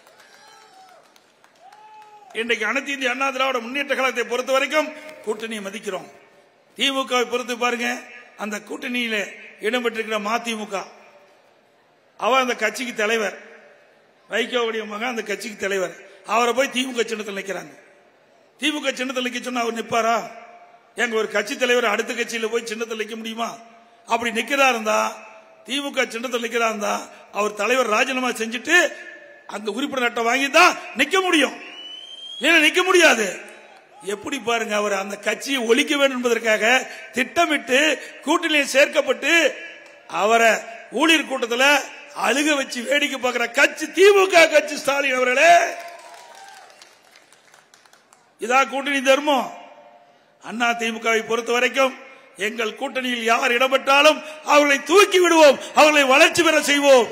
இன்றைக்கு அனைத்து இந்திய அண்ணா திராவிட முன்னேற்ற கழகத்தை பொறுத்த வரைக்கும் கூட்டணியை மதிக்கிறோம் திமுக பொறுத்து பாருங்க அந்த கூட்டணியில இடம்பெற்றிருக்கிற மதிமுக அவ அந்த கட்சிக்கு தலைவர் வைகோவுடைய மகன் அந்த கட்சிக்கு தலைவர் அவரை போய் திமுக சின்னத்தில் நிற்கிறாங்க திமுக சின்னத்தில் நிக்க சொன்னா அவர் நிப்பாரா எங்க ஒரு கட்சி தலைவர் அடுத்த கட்சியில போய் சின்னத்தில் நிக்க முடியுமா அப்படி நிக்கிறா இருந்தா திமுக சின்னத்தில் நிக்கிறா இருந்தா அவர் தலைவர் ராஜினாமா செஞ்சுட்டு அந்த உறுப்பினர் அட்டை வாங்கி தான் நிக்க முடியும் இல்லைன்னா நிக்க முடியாது எப்படி பாருங்க அவர் அந்த கட்சியை ஒழிக்க வேண்டும் என்பதற்காக திட்டமிட்டு கூட்டணியில் சேர்க்கப்பட்டு அவரை ஊழியர் கூட்டத்தில் அழுக வச்சு வேடிக்கை பார்க்கிற கட்சி திமுக கட்சி ஸ்டாலின் அவர்களே இதா கூட்டணி தர்மம் அண்ணா திமுகவை பொறுத்த வரைக்கும் எங்கள் கூட்டணியில் யார் இடம்பெற்றாலும் அவர்களை தூக்கி விடுவோம் அவர்களை வளர்ச்சி பெற செய்வோம்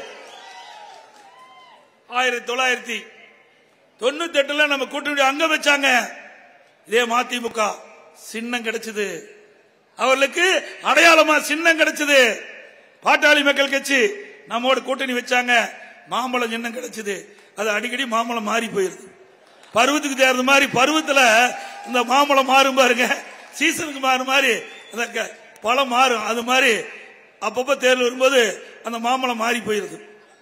ஆயிரத்தி தொள்ளாயிரத்தி தொண்ணூத்தி எட்டுல நம்ம கூட்டணி அங்க வச்சாங்க இதே மதிமுக சின்னம் கிடைச்சது அவர்களுக்கு அடையாளமா சின்னம் கிடைச்சது பாட்டாளி மக்கள் கட்சி நம்மோட கூட்டணி வச்சாங்க மாம்பழம் சின்னம் கிடைச்சது அது அடிக்கடி மாம்பழம் மாறி போயிருது பருவத்துக்கு தேர்ந்த மாதிரி பருவத்துல இந்த மாம்பழம் மாறும் பாருங்க சீசனுக்கு மாறும் மாதிரி அந்த க- பழம் மாறும் அது மாதிரி அப்பப்ப தேர்தல் வரும்போது அந்த மாம்பழம் மாறி போயிருது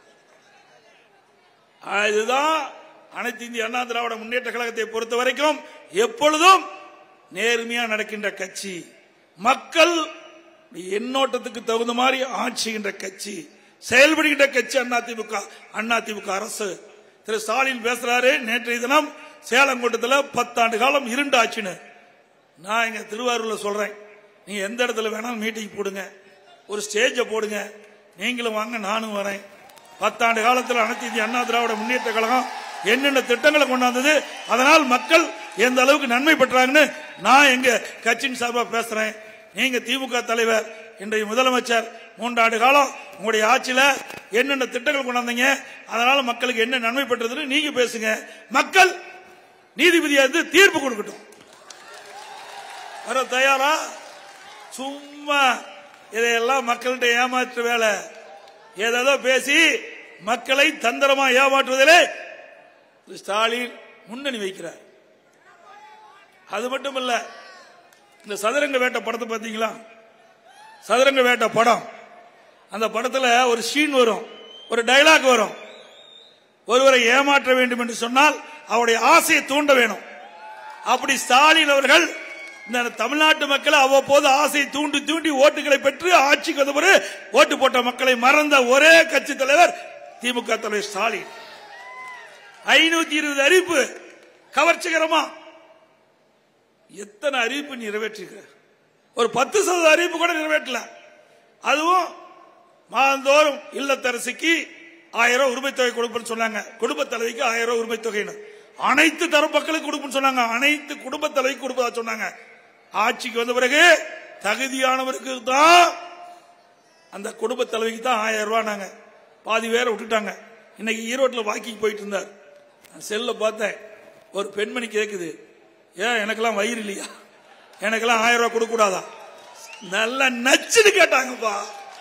இதுதான் அனைத்து இந்திய அண்ணா திராவிட முன்னேற்ற கழகத்தை பொறுத்த வரைக்கும் எப்பொழுதும் நேர்மையா நடக்கின்ற கட்சி மக்கள் எண்ணோட்டத்துக்கு தகுந்த மாதிரி ஆட்சிகின்ற கட்சி செயல்படுகின்ற கட்சி அதிமுக அதிமுக அரசு திரு ஸ்டாலின் பேசுறாரு நேற்றைய தினம் சேலம் கூட்டத்தில் பத்தாண்டு காலம் இருண்டு ஆச்சுன்னு நான் இங்க திருவாரூர்ல சொல்றேன் நீங்க எந்த இடத்துல வேணாலும் மீட்டிங் போடுங்க ஒரு ஸ்டேஜை போடுங்க நீங்களும் வாங்க நானும் வரேன் பத்தாண்டு காலத்தில் அனைத்து இந்திய அண்ணா திராவிட முன்னேற்ற கழகம் என்னென்ன திட்டங்களை கொண்டாந்தது அதனால் மக்கள் எந்த அளவுக்கு நன்மை பெற்றாங்கன்னு நான் எங்க கட்சியின் சார்பாக பேசுறேன் நீங்க திமுக தலைவர் இன்றைய முதலமைச்சர் மூன்றாண்டு காலம் உங்களுடைய ஆட்சியில என்னென்ன திட்டங்கள் கொண்டாந்தீங்க அதனால மக்களுக்கு என்ன நன்மை பெற்றதுன்னு நீங்க பேசுங்க மக்கள் நீதிபதியா இருந்து தீர்ப்பு கொடுக்கட்டும் வர தயாரா சும்மா இதையெல்லாம் மக்கள்கிட்ட ஏமாற்று வேலை ஏதேதோ பேசி மக்களை தந்திரமா ஏமாற்றுவதிலே திரு ஸ்டாலின் முன்னணி வைக்கிறார் அது மட்டும் இல்ல இந்த சதுரங்க வேட்டை படத்தை பார்த்தீங்களா சதுரங்க வேட்டை படம் அந்த படத்துல ஒரு சீன் வரும் ஒரு டயலாக் வரும் ஒருவரை ஏமாற்ற வேண்டும் என்று சொன்னால் அவருடைய ஆசையை தூண்ட வேணும் அப்படி ஸ்டாலின் அவர்கள் இந்த தமிழ்நாட்டு மக்களை அவ்வப்போது ஆசையை தூண்டி தூண்டி ஓட்டுகளை பெற்று ஆட்சிக்கு வந்த பிறகு ஓட்டு போட்ட மக்களை மறந்த ஒரே கட்சி தலைவர் திமுக தலைவர் ஸ்டாலின் ஐநூத்தி இருபது அறிவிப்பு கவர்ச்சிகரமா எத்தனை அறிவிப்பு நிறைவேற்றிருக்க ஒரு பத்து சதவீத அறிவிப்பு கூட நிறைவேற்றல அதுவும் மாதந்தோறும் இல்லத்தரசிக்கு ஆயிரம் ரூபாய் உரிமை தொகை கொடுப்பேன்னு சொன்னாங்க குடும்ப தலைவிக்கு ஆயிரம் ரூபாய் உரிமை தொகைன்னு அனைத்து தரப்பு மக்களுக்கு கொடுப்பேன்னு சொன்னாங்க அனைத்து குடும்ப தலைவிக்கு கொடுப்பதா சொன்னாங்க ஆட்சிக்கு வந்த பிறகு தகுதியானவருக்கு தான் அந்த குடும்ப தலைவிக்கு தான் ஆயிரம் ரூபாய் நாங்க பாதி பேரை விட்டுட்டாங்க இன்னைக்கு ஈரோட்டில் வாக்கிங் போயிட்டு இருந்தார் நான் செல்ல பார்த்தேன் ஒரு பெண்மணி கேக்குது ஏன் எனக்கெல்லாம் வயிறு இல்லையா எனக்கெல்லாம் ஆயிரம் ரூபாய் கொடுக்க கூடாதா நல்லா நச்சுன்னு கேட்டாங்கப்பா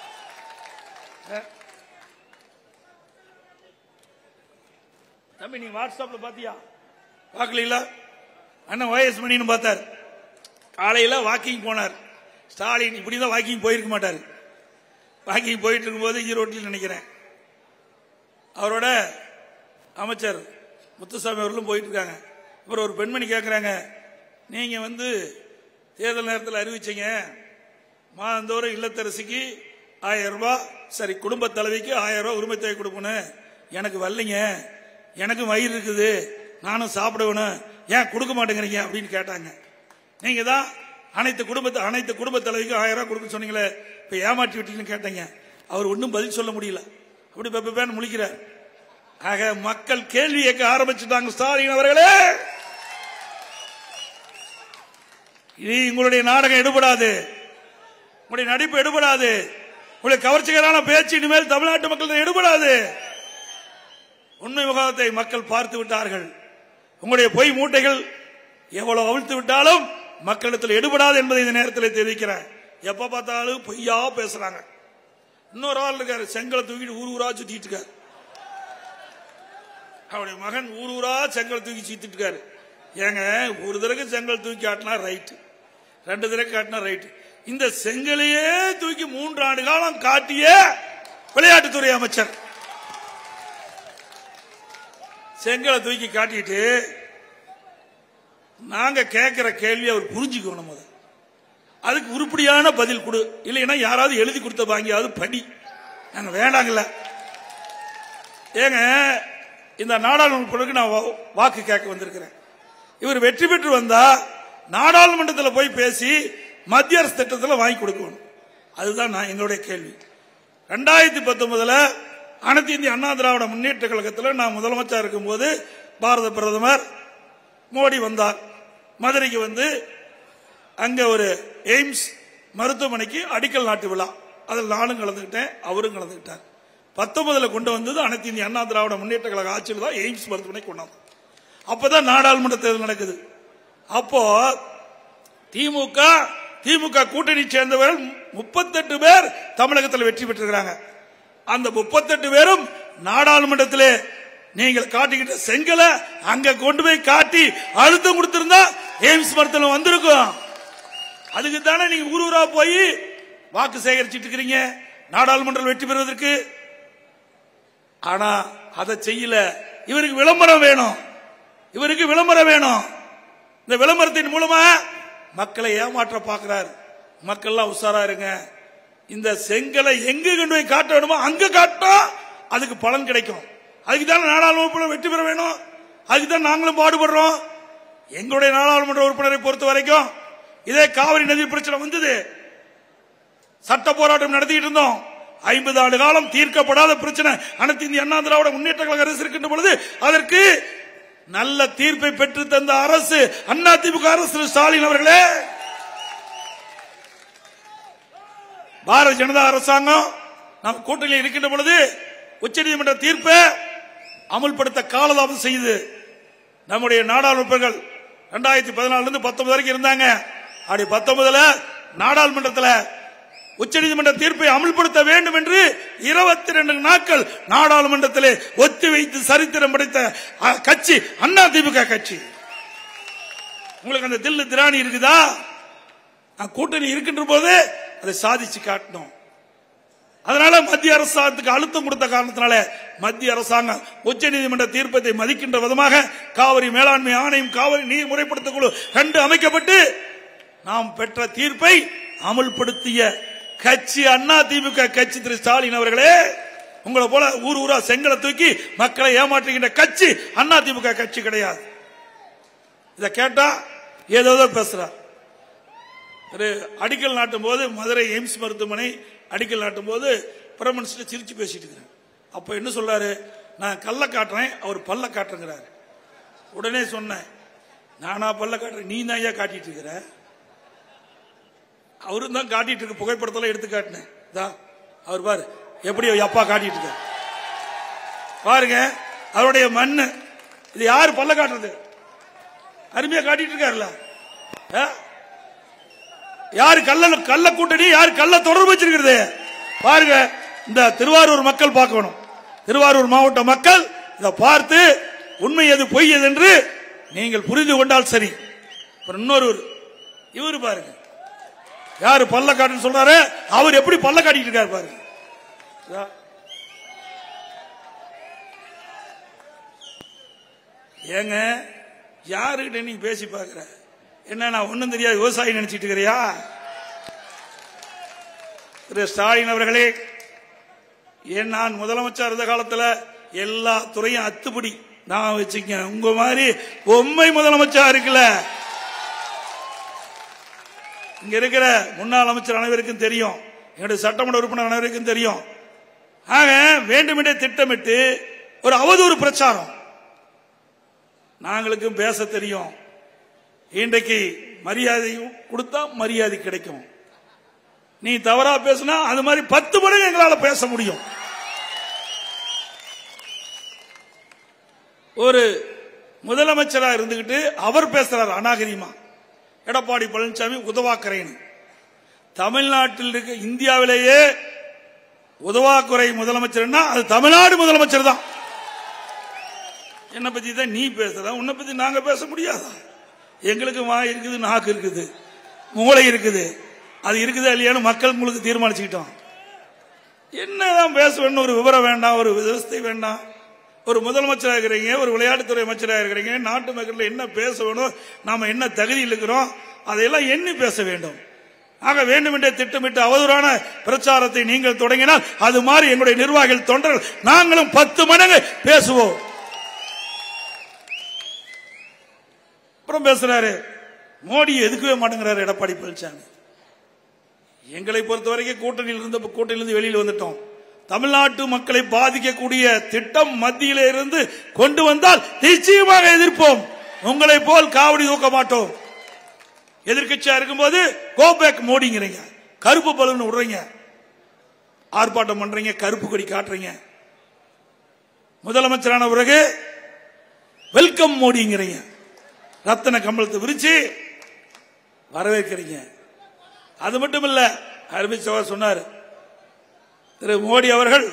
தம்பி நீங்க வாட்ஸ்அப்ல பாத்தியா பார்க்கல அண்ணன் வயசு மணின்னு பார்த்தார் காலையில வாக்கிங் போனார் ஸ்டாலின் இப்படிதான் வாக்கிங் போயிருக்க மாட்டார் வாக்கிங் போயிட்டு இருக்கும்போது ஈரோட்டில் நினைக்கிறேன் அவரோட அமைச்சர் முத்துசாமி அவர்களும் போயிட்டு இருக்காங்க அப்புறம் ஒரு பெண்மணி கேட்குறாங்க நீங்க வந்து தேர்தல் நேரத்தில் அறிவிச்சீங்க மாதந்தோறும் இல்லத்தரசிக்கு ஆயிரம் ரூபாய் சரி குடும்ப தலைவிக்கு ஆயிரம் ரூபாய் உரிமை தொகை கொடுக்கணும் எனக்கு வரலைங்க எனக்கும் வயிறு இருக்குது நானும் சாப்பிடுவேணும் ஏன் கொடுக்க மாட்டேங்கிறீங்க அப்படின்னு கேட்டாங்க நீங்க தான் அனைத்து குடும்பத்தை அனைத்து குடும்ப தலைவிக்கும் ஆயிரம் ரூபாய் கொடுக்க சொன்னீங்களே இப்ப ஏமாற்றி விட்டீங்கன்னு கேட்டீங்க அவர் ஒன்றும் பதில் சொல்ல முடியல அப்படி பெப்பேன்னு முழிக்கிறார் ஆக மக்கள் கேள்வி கேட்க ஆரம்பிச்சுட்டாங்க ஸ்டாலின் அவர்களே இனி உங்களுடைய நாடகம் எடுபடாது உங்களுடைய நடிப்பு எடுபடாது உங்களுடைய கவர்ச்சிகரான பேச்சு இனிமேல் தமிழ்நாட்டு மக்கள் எடுபடாது உண்மை முகத்தை மக்கள் பார்த்து விட்டார்கள் உங்களுடைய பொய் மூட்டைகள் எவ்வளவு அவிழ்த்து விட்டாலும் மக்களிடத்தில் எடுபடாது என்பதை இந்த நேரத்தில் தெரிவிக்கிறேன் எப்ப பார்த்தாலும் பொய்யா பேசுறாங்க இன்னொரு ஆள் இருக்காரு செங்கலை தூக்கிட்டு ஊர் ஊரா சுத்திட்டு இருக்காரு அவருடைய மகன் ஊர் ஊரா செங்கல் தூக்கி சுத்திட்டு இருக்காரு ஏங்க ஒரு தடவை செங்கல் தூக்கி காட்டினா ரைட்டு ரெண்டு தடவை காட்டினா ரைட்டு இந்த செங்கலையே தூக்கி மூன்று ஆண்டு காலம் காட்டிய விளையாட்டுத்துறை அமைச்சர் செங்கலை தூக்கி காட்டிட்டு நாங்க கேட்கிற கேள்வி அவர் புரிஞ்சுக்கணும் முத அதுக்கு உருப்படியான பதில் கொடு இல்லைன்னா யாராவது எழுதி கொடுத்த வாங்கியாவது படி நாங்க வேண்டாங்கல்ல ஏங்க இந்த நாடாளுமன்றத்துக்கு நான் வா- வாக்கு கேட்க வந்திருக்கிறேன் இவர் வெற்றி பெற்று வந்தா நாடாளுமன்றத்தில் போய் பேசி மத்திய அரசு திட்டத்தில் வாங்கி கொடுக்கணும் அதுதான் நான் எங்களுடைய கேள்வி ரெண்டாயிரத்தி பத்தொன்பதுல அனைத்து இந்திய அண்ணா திராவிட முன்னேற்ற கழகத்தில் நான் முதலமைச்சர் இருக்கும்போது பாரத பிரதமர் மோடி வந்தார் மதுரைக்கு வந்து அங்க ஒரு எய்ம்ஸ் மருத்துவமனைக்கு அடிக்கல் நாட்டு விழா அதில் நானும் கலந்துக்கிட்டேன் அவரும் கலந்துக்கிட்டார் பத்தொன்பதுல கொண்டு வந்தது அனைத்து இந்திய அண்ணா திராவிட முன்னேற்ற கழக ஆட்சியில் தான் எய்ம்ஸ் மருத்துவமனை கொண்டாந்து அப்பதான் நாடாளுமன்ற தேர்தல் நடக்குது அப்போ திமுக திமுக கூட்டணி சேர்ந்தவர்கள் முப்பத்தெட்டு பேர் தமிழகத்தில் வெற்றி பெற்றிருக்கிறாங்க அந்த முப்பத்தெட்டு பேரும் நாடாளுமன்றத்திலே நீங்கள் காட்டிக்கிட்ட செங்கலை அங்க கொண்டு போய் காட்டி அழுத்தம் கொடுத்திருந்தா எய்ம்ஸ் மருத்துவம் வந்திருக்கும் அதுக்கு தானே நீங்க ஊர் ஊரா போய் வாக்கு சேகரிச்சிட்டு இருக்கிறீங்க நாடாளுமன்றம் வெற்றி பெறுவதற்கு ஆனா அதை செய்யல இவருக்கு விளம்பரம் வேணும் இவருக்கு விளம்பரம் வேணும் இந்த விளம்பரத்தின் மூலமா மக்களை ஏமாற்ற பார்க்கிறார் மக்கள்லாம் உஷாரா இருங்க இந்த செங்கலை எங்க கொண்டு போய் காட்ட வேணுமோ அங்க காட்டா அதுக்கு பலன் கிடைக்கும் அதுக்கு தான் நாடாளுமன்ற வெற்றி பெற வேணும் அதுக்கு தான் நாங்களும் பாடுபடுறோம் எங்களுடைய நாடாளுமன்ற உறுப்பினரை பொறுத்த வரைக்கும் இதே காவிரி நதி பிரச்சனை வந்தது சட்ட போராட்டம் நடத்திட்டு இருந்தோம் ஐம்பது ஆண்டு காலம் தீர்க்கப்படாத பிரச்சனை அனைத்து இந்திய அண்ணா திராவிட முன்னேற்ற கழக அரசு இருக்கின்ற பொழுது அதற்கு நல்ல தீர்ப்பை பெற்று தந்த அரசு அண்ணா திமுக அரசு திரு ஸ்டாலின் அவர்களே பாரதிய ஜனதா அரசாங்கம் நம் கூட்டணியில் இருக்கின்ற பொழுது உச்சநீதிமன்ற தீர்ப்பை அமுல்படுத்த காலதாமதம் செய்து நம்முடைய நாடாளுமன்றங்கள் ரெண்டாயிரத்தி பதினாலுல இருந்து பத்தொன்பது வரைக்கும் இருந்தாங்க அப்படி பத்தொன்பதுல நாடாளுமன்றத்தில் உச்சநீதிமன்ற தீர்ப்பை அமல்படுத்த வேண்டும் என்று இருபத்தி ரெண்டு நாட்கள் நாடாளுமன்றத்திலே ஒத்தி வைத்து சரித்திரம் படைத்த அ, கட்சி அண்ணா திமுக கட்சி உங்களுக்கு அந்த தில்லு திராணி இருக்குதா நான் கூட்டணி இருக்கின்ற போது அதை சாதிச்சு காட்டணும் அதனால மத்திய அரசாங்கத்துக்கு அழுத்தம் கொடுத்த காரணத்தினால மத்திய அரசாங்கம் உச்ச நீதிமன்ற தீர்ப்பத்தை மதிக்கின்ற விதமாக காவிரி மேலாண்மை ஆணையம் காவிரி நீர் முறைப்படுத்த குழு ரெண்டு அமைக்கப்பட்டு நாம் பெற்ற தீர்ப்பை அமல்படுத்திய கட்சி அண்ணா திமுக கட்சி திரு ஸ்டாலின் அவர்களே உங்களை போல ஊர் ஊரா செங்கலை தூக்கி மக்களை ஏமாற்றுகின்ற கட்சி அண்ணா திமுக கட்சி கிடையாது இத கேட்டா ஏதோ பேசுறார் ஒரு அடிக்கல் நாட்டும் போது மதுரை எய்ம்ஸ் மருத்துவமனை அடிக்கல் நாட்டும் போது பிரைம் மினிஸ்டர் சிரிச்சு பேசிட்டு இருக்கிறேன் அப்ப என்ன சொல்றாரு நான் கல்ல காட்டுறேன் அவர் பல்ல காட்டுங்கிறாரு உடனே சொன்னேன் நானா பல்ல காட்டுறேன் நீ தான் ஐயா காட்டிட்டு இருக்கிற அவரும் தான் காட்டிட்டு இருக்கு புகைப்படத்துல எடுத்து காட்டினேன் இதா, அவர் பாரு எப்படி அப்பா காட்டிட்டு இருக்காரு பாருங்க அவருடைய மண்ணு இது யாரு பல்ல காட்டுறது அருமையா காட்டிட்டு இருக்காருல்ல ஆ? யாரு கள்ள கள்ள கூட்டணி யாரு கள்ள தொடர்பு வச்சிருக்கிறது பாருங்க இந்த திருவாரூர் மக்கள் பார்க்கணும் திருவாரூர் மாவட்ட மக்கள் இதை பார்த்து உண்மை எது பொய் எது என்று நீங்கள் புரிந்து கொண்டால் சரி அப்புறம் இன்னொரு இவரு பாருங்க யாரு பல்ல காட்டுன்னு சொல்றாரு அவர் எப்படி பல்ல காட்டிட்டு இருக்காரு பாருங்க இதா. ஏங்க யாருகிட்ட நீ பேசி பார்க்கிற என்ன நான் ஒண்ணும் தெரியாது விவசாயி நினைச்சிட்டு இருக்கிறியா திரு ஸ்டாலின் அவர்களே ஏன் நான் முதலமைச்சர் இருந்த காலத்துல எல்லா துறையும் அத்துப்படி நான் வச்சுக்க உங்க மாதிரி பொம்மை முதலமைச்சர் இருக்குல்ல இங்க இருக்கிற முன்னாள் அமைச்சர் அனைவருக்கும் தெரியும் என்னுடைய சட்டமன்ற உறுப்பினர் அனைவருக்கும் தெரியும் ஆக வேண்டுமென்றே திட்டமிட்டு ஒரு அவதூறு பிரச்சாரம் நாங்களுக்கும் பேச தெரியும் இன்றைக்கு மரியாதை கொடுத்தா மரியாதை கிடைக்கும் நீ தவறா பேசினா அது மாதிரி பத்து மடங்கு எங்களால பேச முடியும் ஒரு முதலமைச்சரா இருந்துகிட்டு அவர் பேசுறார் அநாகரிகமா எடப்பாடி பழனிசாமி உதவாக்கரைன்னு தமிழ்நாட்டில் இருக்க இந்தியாவிலேயே உதவாக்குறை முதலமைச்சர்னா அது தமிழ்நாடு முதலமைச்சர் தான் என்னை பத்தி தான் நீ பேசுற உன்னை பத்தி நாங்க பேச முடியாதா எங்களுக்கு வாய் இருக்குது நாக்கு இருக்குது மூளை இருக்குது அது இருக்குதா இல்லையான்னு மக்கள் உங்களுக்கு தீர்மானிச்சுக்கிட்டோம் என்னதான் பேச வேணும் ஒரு விவரம் வேண்டாம் ஒரு விவசாய வேண்டாம் ஒரு முதலமைச்சராக இருக்கிறீங்க ஒரு விளையாட்டுத்துறை அமைச்சராக இருக்கிறீங்க நாட்டு மக்கள் என்ன பேச வேணும் நாம என்ன தகுதியில் இருக்கிறோம் அதையெல்லாம் எண்ணி பேச வேண்டும் ஆக வேண்டுமென்றே திட்டமிட்டு அவதூறான பிரச்சாரத்தை நீங்கள் தொடங்கினால் அது மாதிரி எங்களுடைய நிர்வாகிகள் தொண்டர்கள் நாங்களும் பத்து மடங்கு பேசுவோம் அப்புறம் பேசுறாரு மோடி எதுக்கவே மாட்டேங்கிறாரு எடப்பாடி பழனிசாமி எங்களை பொறுத்த வரைக்கும் கூட்டணியில் இருந்த கூட்டணியிலிருந்து வெளியில் வந்துட்டோம் தமிழ்நாட்டு மக்களை பாதிக்கக்கூடிய திட்டம் மத்தியில இருந்து கொண்டு வந்தால் நிச்சயமாக எதிர்ப்போம் உங்களை போல் காவடி தூக்க மாட்டோம் எதிர்க்கட்சியா இருக்கும்போது கோ பேக் மோடிங்கிறீங்க கருப்பு பலூன் விடுறீங்க ஆர்ப்பாட்டம் பண்றீங்க கருப்பு கொடி காட்டுறீங்க முதலமைச்சரான பிறகு வெல்கம் மோடிங்கிறீங்க ரத்தன கம்பளத்தை விரிச்சு வரவேற்கிறீங்க அது மட்டும் இல்ல அருமித் சவர் சொன்னார் திரு மோடி அவர்கள்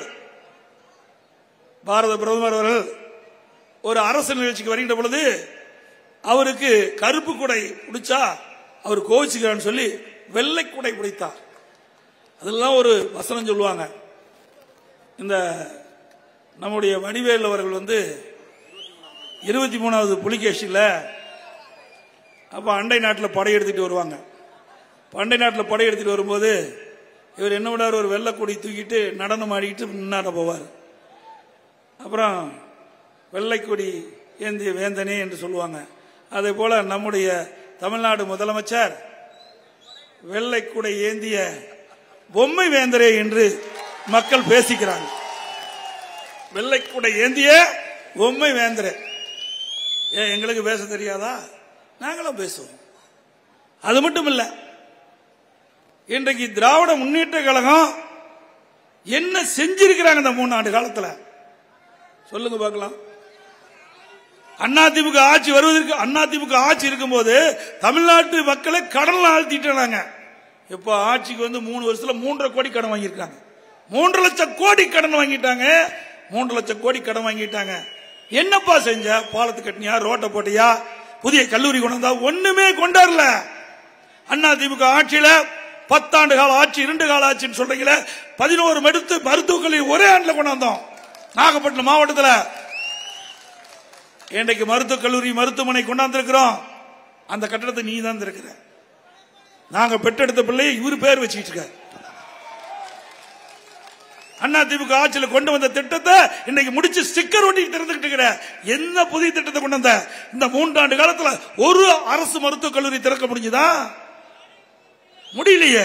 பாரத பிரதமர் அவர்கள் ஒரு அரசு நிகழ்ச்சிக்கு வருகின்ற பொழுது அவருக்கு கருப்பு குடை பிடிச்சா அவர் கோவிச்சுக்கிறான்னு சொல்லி வெள்ளை குடை பிடித்தார் அதெல்லாம் ஒரு வசனம் சொல்லுவாங்க இந்த நம்முடைய வடிவேல் அவர்கள் வந்து இருபத்தி மூணாவது புலிகேசியில் அப்ப அண்டை நாட்டில் படையெடுத்துட்டு வருவாங்க பண்டை நாட்டில் படையெடுத்துட்டு வரும்போது இவர் என்ன பண்ணார் ஒரு வெள்ளைக்கொடி தூக்கிட்டு நடனம் ஆடிக்கிட்டு முன்னாட போவார் அப்புறம் வெள்ளைக்கொடி ஏந்திய வேந்தனே என்று சொல்லுவாங்க அதே போல நம்முடைய தமிழ்நாடு முதலமைச்சர் வெள்ளைக்குடை ஏந்திய பொம்மை வேந்தரே என்று மக்கள் பேசிக்கிறாங்க வெள்ளைக்குடை ஏந்திய பொம்மை வேந்தரே ஏன் எங்களுக்கு பேச தெரியாதா நாங்களும் பேசுவோம் அது மட்டும் இல்ல இன்றைக்கு திராவிட முன்னேற்ற கழகம் என்ன செஞ்சிருக்கிறாங்க இந்த மூணு ஆண்டு காலத்துல சொல்லுங்க பார்க்கலாம் அதிமுக ஆட்சி வருவதற்கு அதிமுக ஆட்சி இருக்கும்போது தமிழ்நாட்டு மக்களை கடல்ல ஆழ்த்திட்டாங்க இப்ப ஆட்சிக்கு வந்து மூணு வருஷத்துல மூன்றரை கோடி கடன் வாங்கியிருக்காங்க மூன்றரை லட்சம் கோடி கடன் வாங்கிட்டாங்க மூன்று லட்சம் கோடி கடன் வாங்கிட்டாங்க என்னப்பா செஞ்ச பாலத்து கட்டினியா ரோட்டை போட்டியா புதிய கல்லூரி கொண்டு வந்தா ஒண்ணுமே கொண்டாடல அதிமுக ஆட்சியில பத்தாண்டு கால ஆட்சி இரண்டு கால ஆட்சின்னு சொல்றீங்களே பதினோரு மெடுத்து மருத்துவக் கல்லூரி ஒரே ஆண்டுல கொண்டு வந்தோம் நாகப்பட்டினம் மாவட்டத்தில் இன்றைக்கு மருத்துவக் கல்லூரி மருத்துவமனை கொண்டாந்துருக்கிறோம் அந்த கட்டடத்தை நீ தான் இருக்கிற நாங்க பெற்றெடுத்த பிள்ளையை இவர் பேர் வச்சுக்கிட்டு இருக்க அண்ணா திமுக ஆட்சியில கொண்டு வந்த திட்டத்தை இன்னைக்கு முடிச்சு ஸ்டிக்கர் ஒட்டி திறந்துகிட்டு இருக்கிற என்ன புதிய திட்டத்தை கொண்டு வந்த இந்த மூன்றாண்டு காலத்துல ஒரு அரசு மருத்துவக் கல்லூரி திறக்க முடிஞ்சதா முடியலையே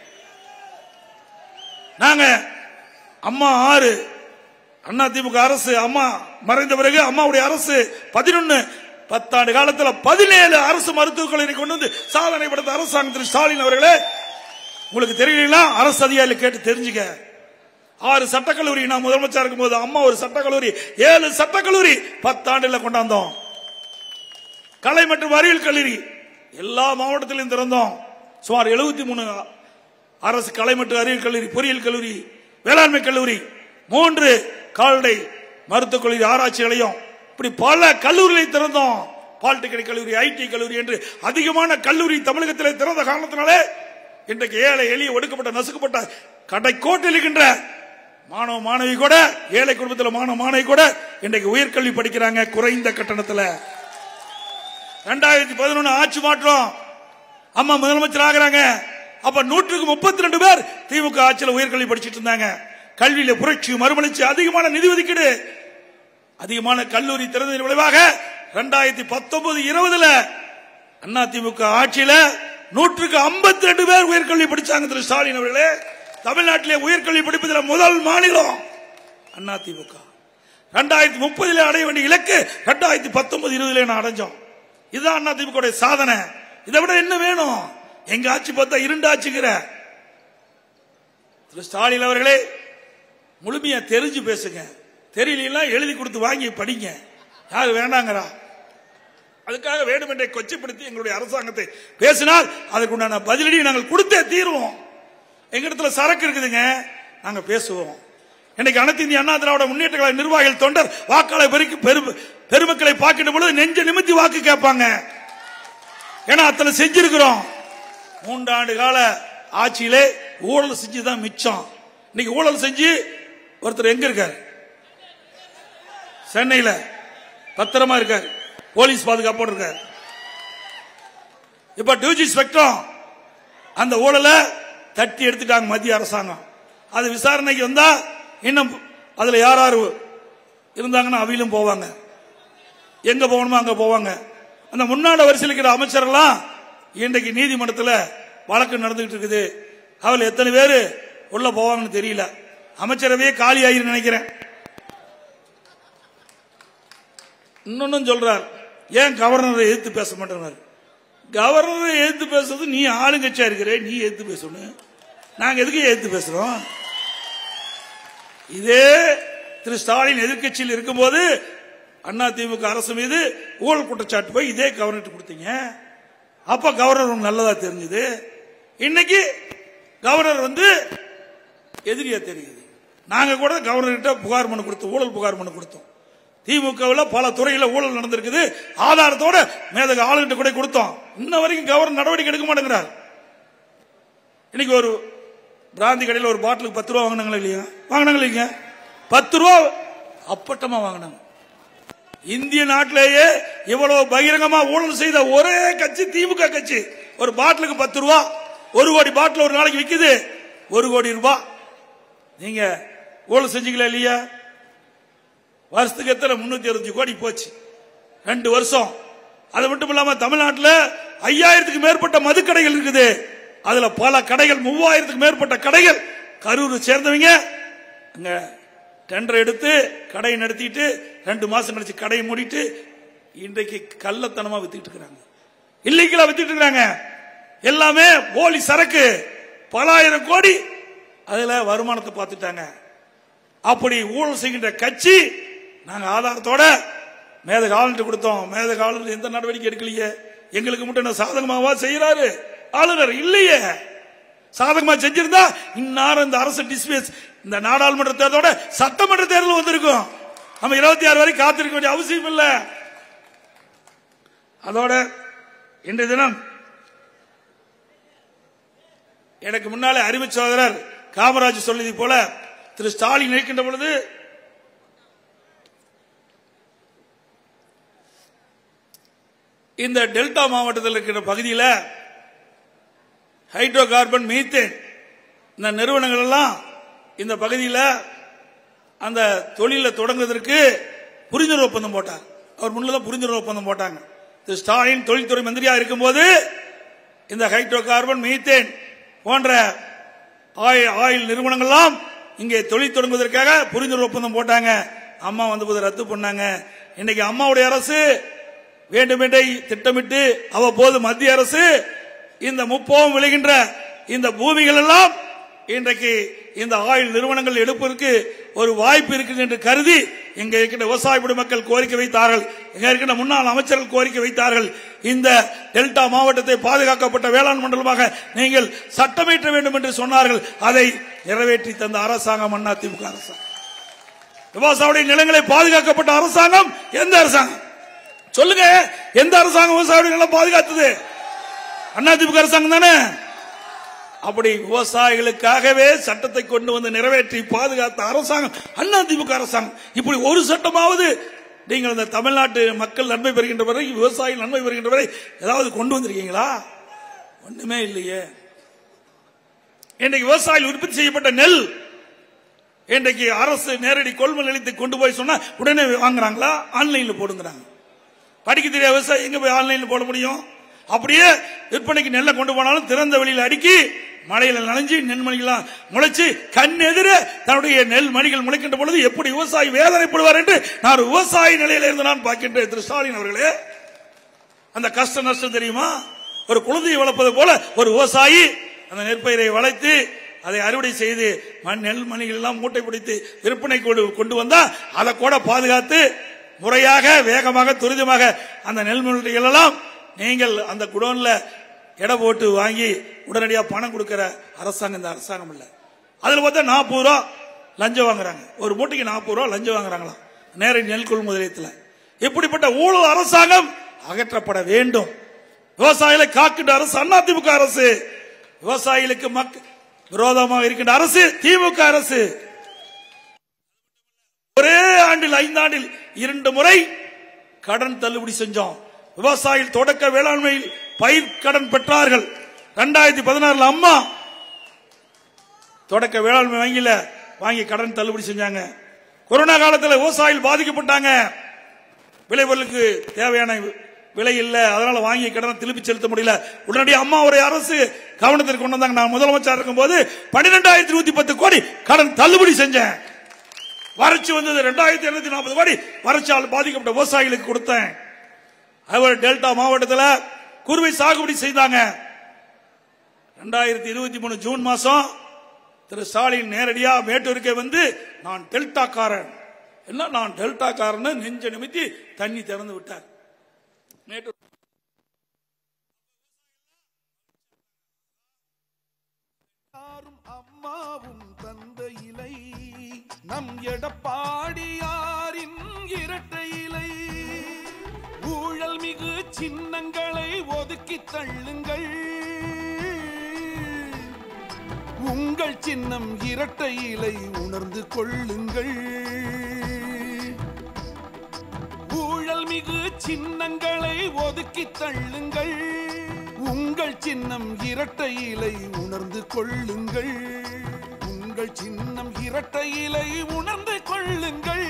நாங்க அம்மா ஆறு அண்ணா திமுக அரசு அம்மா மறைந்த பிறகு அம்மாவுடைய அரசு பதினொன்னு பத்தாண்டு காலத்துல பதினேழு அரசு மருத்துவக் கல்லூரி கொண்டு வந்து சாதனை படுத்த அரசாங்கம் திரு ஸ்டாலின் அவர்களே உங்களுக்கு தெரியலனா அரசு அதிகாரிகள் கேட்டு தெரிஞ்சுக்க ஆறு சட்டக்கல்லூரி நான் முதலமைச்சர் இருக்கும்போது அம்மா ஒரு சட்டக்கல்லூரி ஏழு சட்டக்கல்லூரி பத்தாண்டுல கொண்டாந்தோம் கலை மற்றும் அறிவியல் கல்லூரி எல்லா மாவட்டத்திலும் திறந்தோம் சுமார் எழுபத்தி மூணு அரசு கலை மற்றும் அறிவியல் கல்லூரி பொறியியல் கல்லூரி வேளாண்மை கல்லூரி மூன்று கால்நடை மருத்துவக் கல்லூரி ஆராய்ச்சி நிலையம் இப்படி பல கல்லூரிகளை திறந்தோம் பாலிடெக்னிக் கல்லூரி ஐடி கல்லூரி என்று அதிகமான கல்லூரி தமிழகத்திலே திறந்த காரணத்தினாலே இன்றைக்கு ஏழை எளிய ஒடுக்கப்பட்ட நசுக்கப்பட்ட கடைக்கோட்டில் இருக்கின்ற மாணவ மாணவி கூட ஏழை குடும்பத்தில் மாணவ மாணவி கூட இன்றைக்கு உயர்கல்வி படிக்கிறாங்க குறைந்த கட்டணத்தில் ரெண்டாயிரத்தி பதினொன்னு ஆட்சி மாற்றம் அம்மா முதலமைச்சர் ஆகிறாங்க அப்ப நூற்றுக்கு முப்பத்தி ரெண்டு பேர் திமுக ஆட்சியில் உயர்கல்வி படிச்சிட்டு இருந்தாங்க கல்வியில புரட்சி மறுமலர்ச்சி அதிகமான நிதி ஒதுக்கீடு அதிகமான கல்லூரி திறந்ததன் விளைவாக ரெண்டாயிரத்தி பத்தொன்பது இருபதுல அண்ணா திமுக ஆட்சியில நூற்றுக்கு ஐம்பத்தி ரெண்டு பேர் உயர்கல்வி படிச்சாங்க திரு ஸ்டாலின் அவர்களே தமிழ்நாட்டிலே உயர்கல்வி படிப்பதில் முதல் மாநிலம் அண்ணா திமுக ரெண்டாயிரத்தி முப்பதுல அடைய வேண்டிய இலக்கு ரெண்டாயிரத்தி பத்தொன்பது இருபதுல நான் அடைஞ்சோம் இதுதான் அண்ணா திமுக சாதனை இதை விட என்ன வேணும் எங்க ஆட்சி பார்த்தா இருண்டு ஆட்சிக்கிற திரு ஸ்டாலின் அவர்களே முழுமையா தெரிஞ்சு பேசுங்க தெரியலன்னா எழுதி கொடுத்து வாங்கி படிங்க யாரு வேண்டாங்கிறா அதுக்காக வேண்டுமென்றே கொச்சைப்படுத்தி எங்களுடைய அரசாங்கத்தை பேசினால் அதற்குண்டான பதிலடி நாங்கள் கொடுத்தே தீருவோம் எங்க இடத்துல சரக்கு இருக்குதுங்க நாங்க பேசுவோம் இன்னைக்கு அனைத்து இந்திய அண்ணா திராவிட முன்னேற்ற கழக நிர்வாகிகள் தொண்டர் வாக்காளர் பெருக்கு பெரு- பெருமக்களை பார்க்கின்ற பொழுது நெஞ்ச நிமித்தி வாக்கு கேட்பாங்க ஏன்னா அத்தனை செஞ்சிருக்கிறோம் மூன்றாண்டு கால ஆட்சியிலே ஊழல் செஞ்சுதான் மிச்சம் இன்னைக்கு ஊழல் செஞ்சு ஒருத்தர் எங்க இருக்காரு சென்னையில பத்திரமா இருக்காரு போலீஸ் பாதுகாப்போடு இருக்காரு இப்ப டியூஜி ஸ்பெக்ட்ரம் அந்த ஊழலை தட்டி எடுத்துட்டாங்க மத்திய அரசாங்கம் அது விசாரணைக்கு வந்தா இன்னும் அதுல யார் யார் இருந்தாங்கன்னா அவையிலும் போவாங்க எங்க போகணுமோ அங்க போவாங்க அந்த முன்னாடி வரிசையில் இருக்கிற அமைச்சரெல்லாம் இன்றைக்கு நீதிமன்றத்தில் வழக்கு நடந்துகிட்டு இருக்குது அவள் எத்தனை பேர் உள்ள போவாங்கன்னு தெரியல அமைச்சரவையே காலி ஆயிரு நினைக்கிறேன் இன்னொன்னும் சொல்றார் ஏன் கவர்னரை எதிர்த்து பேச மாட்டேங்கிறார் கவர்னரை எதிர்த்து பேசுறது நீ ஆளுங்கட்சியா இருக்கிற நீ எதிர்த்து பேசணும் நாங்க எதுக்கு எதிர்த்து பேசுறோம் இதே திரு ஸ்டாலின் எதிர்க்கட்சியில் இருக்கும்போது அண்ணா திமுக அரசு மீது ஊழல் குற்றச்சாட்டு போய் இதே கவர்னர் கொடுத்தீங்க அப்ப கவர்னர் உங்களுக்கு நல்லதா தெரிஞ்சது இன்னைக்கு கவர்னர் வந்து எதிரியா தெரியுது நாங்க கூட கவர்னர்கிட்ட புகார் மனு கொடுத்தோம் ஊழல் புகார் மனு கொடுத்தோம் திமுகவில் பல துறையில ஊழல் நடந்திருக்குது ஆதாரத்தோட மேதக ஆளுகிட்ட கூட கொடுத்தோம் இன்ன வரைக்கும் கவர்னர் நடவடிக்கை எடுக்க மாட்டேங்கிறார் இன்னைக்கு ஒரு பிராந்தி கடையில் ஒரு பாட்டிலுக்கு பத்து ரூபா வாங்கினாங்களா இல்லையா வாங்கினாங்களா இல்லையா பத்து ரூபா அப்பட்டமா வாங்கினாங்க இந்திய நாட்டிலேயே இவ்வளவு பகிரங்கமா ஊழல் செய்த ஒரே கட்சி திமுக கட்சி ஒரு பாட்டிலுக்கு பத்து ரூபா ஒரு கோடி பாட்டில் ஒரு நாளைக்கு விக்குது ஒரு கோடி ரூபாய் நீங்க ஊழல் செஞ்சீங்களா இல்லையா வருஷத்துக்கு எத்தனை முன்னூத்தி அறுபது கோடி போச்சு ரெண்டு வருஷம் அது மட்டும் இல்லாம தமிழ்நாட்டில் ஐயாயிரத்துக்கு மேற்பட்ட மதுக்கடைகள் இருக்குது அதுல பல கடைகள் மூவாயிரத்துக்கு மேற்பட்ட கடைகள் கரூர் சேர்ந்தவங்க அங்க டெண்டர் எடுத்து கடையை நடத்திட்டு ரெண்டு மாசம் கழிச்சு கடையை மூடிட்டு இன்றைக்கு கள்ளத்தனமா வித்துட்டு இருக்காங்க இல்லீகலா வித்துட்டு இருக்காங்க எல்லாமே போலி சரக்கு பலாயிரம் கோடி அதுல வருமானத்தை பார்த்துட்டாங்க அப்படி ஊழல் செய்கின்ற கட்சி நாங்க ஆதாரத்தோட மேத ஆளுநர் கொடுத்தோம் மேத ஆளுநர் எந்த நடவடிக்கை எடுக்கலையே எங்களுக்கு மட்டும் என்ன சாதகமாவா செய்யறாரு ஆளுநர் இல்லையே சாதகமா செஞ்சிருந்தா இந்நேரம் இந்த அரசு டிஸ்மிஸ் இந்த நாடாளுமன்ற தேர்தலோட சட்டமன்ற தேர்தல் வந்திருக்கும் நம்ம இருபத்தி ஆறு வரை காத்திருக்க வேண்டிய அவசியம் இல்ல அதோட இன்றைய தினம் எனக்கு முன்னாலே அறிவு சோதரர் காமராஜ் சொல்லியது போல திரு ஸ்டாலின் இருக்கின்ற பொழுது இந்த டெல்டா மாவட்டத்தில் இருக்கிற பகுதியில் ஹைட்ரோ கார்பன் மீத்தேன் இந்த நிறுவனங்கள் எல்லாம் இந்த பகுதியில் அந்த தொழிலை தொடங்குவதற்கு புரிந்துணர்வு ஒப்பந்தம் போட்டார் அவர் முன்னதான் புரிந்துணர்வு ஒப்பந்தம் போட்டாங்க திரு ஸ்டாலின் தொழில்துறை மந்திரியா இருக்கும்போது இந்த ஹைட்ரோ கார்பன் மீத்தேன் போன்ற ஆயில் ஆயில் நிறுவனங்கள்லாம் இங்கே தொழில் தொடங்குவதற்காக புரிந்துணர்வு ஒப்பந்தம் போட்டாங்க அம்மா வந்தபோது ரத்து பண்ணாங்க இன்னைக்கு அம்மாவுடைய அரசு வேண்டுமென்றே திட்டமிட்டு அவ்வப்போது மத்திய அரசு இந்த முப்போகம் விளைகின்ற இந்த பூமிகள் எல்லாம் இன்றைக்கு இந்த ஆயில் நிறுவனங்கள் எடுப்பதற்கு ஒரு வாய்ப்பு இருக்குது என்று கருதி இங்க இருக்கின்ற விவசாய குடிமக்கள் கோரிக்கை வைத்தார்கள் இங்க இருக்கின்ற முன்னாள் அமைச்சர்கள் கோரிக்கை வைத்தார்கள் இந்த டெல்டா மாவட்டத்தை பாதுகாக்கப்பட்ட வேளாண் மண்டலமாக நீங்கள் சட்டமேற்ற வேண்டும் என்று சொன்னார்கள் அதை நிறைவேற்றி தந்த அரசாங்கம் அண்ணா திமுக அரசாங்கம் விவசாயிகளுடைய நிலங்களை பாதுகாக்கப்பட்ட அரசாங்கம் எந்த அரசாங்கம் சொல்லுங்க எந்த அரசாங்கம் விவசாயிகளுடைய நிலம் பாதுகாத்தது அண்ணா திமுக அரசாங்கம் தானே அப்படி விவசாயிகளுக்காகவே சட்டத்தை கொண்டு வந்து நிறைவேற்றி பாதுகாத்த அரசாங்கம் அண்ணா திமுக அரசாங்கம் இப்படி ஒரு சட்டமாவது நீங்கள் இந்த தமிழ்நாட்டு மக்கள் நன்மை பெறுகின்ற வரை விவசாயிகள் நன்மை பெறுகின்ற வரை ஏதாவது கொண்டு வந்திருக்கீங்களா ஒண்ணுமே இல்லையே இன்றைக்கு விவசாயிகள் உற்பத்தி செய்யப்பட்ட நெல் இன்றைக்கு அரசு நேரடி கொள்முதல் நிலையத்தை கொண்டு போய் சொன்னா உடனே வாங்குறாங்களா ஆன்லைன்ல போடுங்கிறாங்க படிக்க தெரியாத விவசாயி எங்க போய் ஆன்லைன்ல போட முடியும் அப்படியே விற்பனைக்கு நெல்லை கொண்டு போனாலும் திறந்த வெளியில் அடுக்கி மழையில நனைஞ்சு நெல்மணிகளாம் முளைச்சு கண் எதிர தன்னுடைய நெல் மணிகள் முளைக்கின்ற பொழுது எப்படி விவசாயி வேதனைப்படுவார் என்று நான் ஒரு விவசாய நிலையில இருந்து நான் பார்க்கின்றேன் திரு ஸ்டாலின் அவர்களே அந்த கஷ்ட நஷ்டம் தெரியுமா ஒரு குழந்தையை வளர்ப்பது போல ஒரு விவசாயி அந்த நெற்பயிரை வளைத்து அதை அறுவடை செய்து மண் நெல் மணிகள் எல்லாம் மூட்டை பிடித்து விற்பனை கொண்டு- கொண்டு வந்தா அதை கூட பாதுகாத்து முறையாக வேகமாக துரிதமாக அந்த நெல் மூட்டைகள் எல்லாம் நீங்கள் அந்த குடோன்ல எடை போட்டு வாங்கி உடனடியாக பணம் கொடுக்கிற அரசாங்கம் இந்த அரசாங்கம் இல்ல அதுல பார்த்தா நாற்பது ரூபா லஞ்சம் வாங்குறாங்க ஒரு மூட்டைக்கு நாற்பது ரூபா லஞ்சம் வாங்குறாங்களாம் நேரடி நெல் கொள்முதல் நிலையத்தில் இப்படிப்பட்ட ஊழல் அரசாங்கம் அகற்றப்பட வேண்டும் விவசாயிகளை காக்கின்ற அரசு அதிமுக அரசு விவசாயிகளுக்கு மக்க விரோதமாக இருக்கின்ற அரசு திமுக அரசு ஒரே ஆண்டில் ஐந்தாண்டில் இரண்டு முறை கடன் தள்ளுபடி செஞ்சோம் விவசாயிகள் தொடக்க வேளாண்மையில் பயிர் கடன் பெற்றார்கள் ரெண்டாயிரத்தி பதினாறுல அம்மா தொடக்க வேளாண்மை வங்கியில வாங்கி கடன் தள்ளுபடி செஞ்சாங்க கொரோனா காலத்தில் விவசாயிகள் பாதிக்கப்பட்டாங்க விளைபொருளுக்கு தேவையான விலை இல்ல அதனால வாங்கிய கடனை திருப்பி செலுத்த முடியல உடனடியாக அம்மா ஒரு அரசு கவனத்திற்கு கொண்டு வந்தாங்க நான் முதலமைச்சர் இருக்கும்போது பன்னிரெண்டாயிரத்தி நூத்தி பத்து கோடி கடன் தள்ளுபடி செஞ்சேன் வறட்சி வந்தது ரெண்டாயிரத்தி இருநூத்தி நாற்பது கோடி வறட்சியால் பாதிக்கப்பட்ட விவசாயிகளுக்கு கொடுத்தேன் அவர் டெல்டா மாவட்டத்தில் குருவை சாகுபடி செய்தாங்க ரெண்டாயிரத்தி இருபத்தி மூணு ஜூன் மாசம் திரு ஸ்டாலின் நேரடியா மேட்டூருக்கே வந்து நான் டெல்டாக்காரன் என்ன நான் டெல்டாக்காரன் நெஞ்ச நிமித்தி தண்ணி திறந்து விட்டார் மேட்டூர் யாரும் அம்மாவும் தந்த இலை நம் எடப்பாடியாரின் இரட்டை இலை ஊழல் மிகு சின்னங்களை ஒதுக்கி தள்ளுங்கள் உங்கள் சின்னம் இரட்டை இலை உணர்ந்து கொள்ளுங்கள் ஊழல் மிகு சின்னங்களை ஒதுக்கி தள்ளுங்கள் உங்கள் சின்னம் இரட்டை இலை உணர்ந்து கொள்ளுங்கள் உங்கள் சின்னம் இரட்டை இலை உணர்ந்து கொள்ளுங்கள்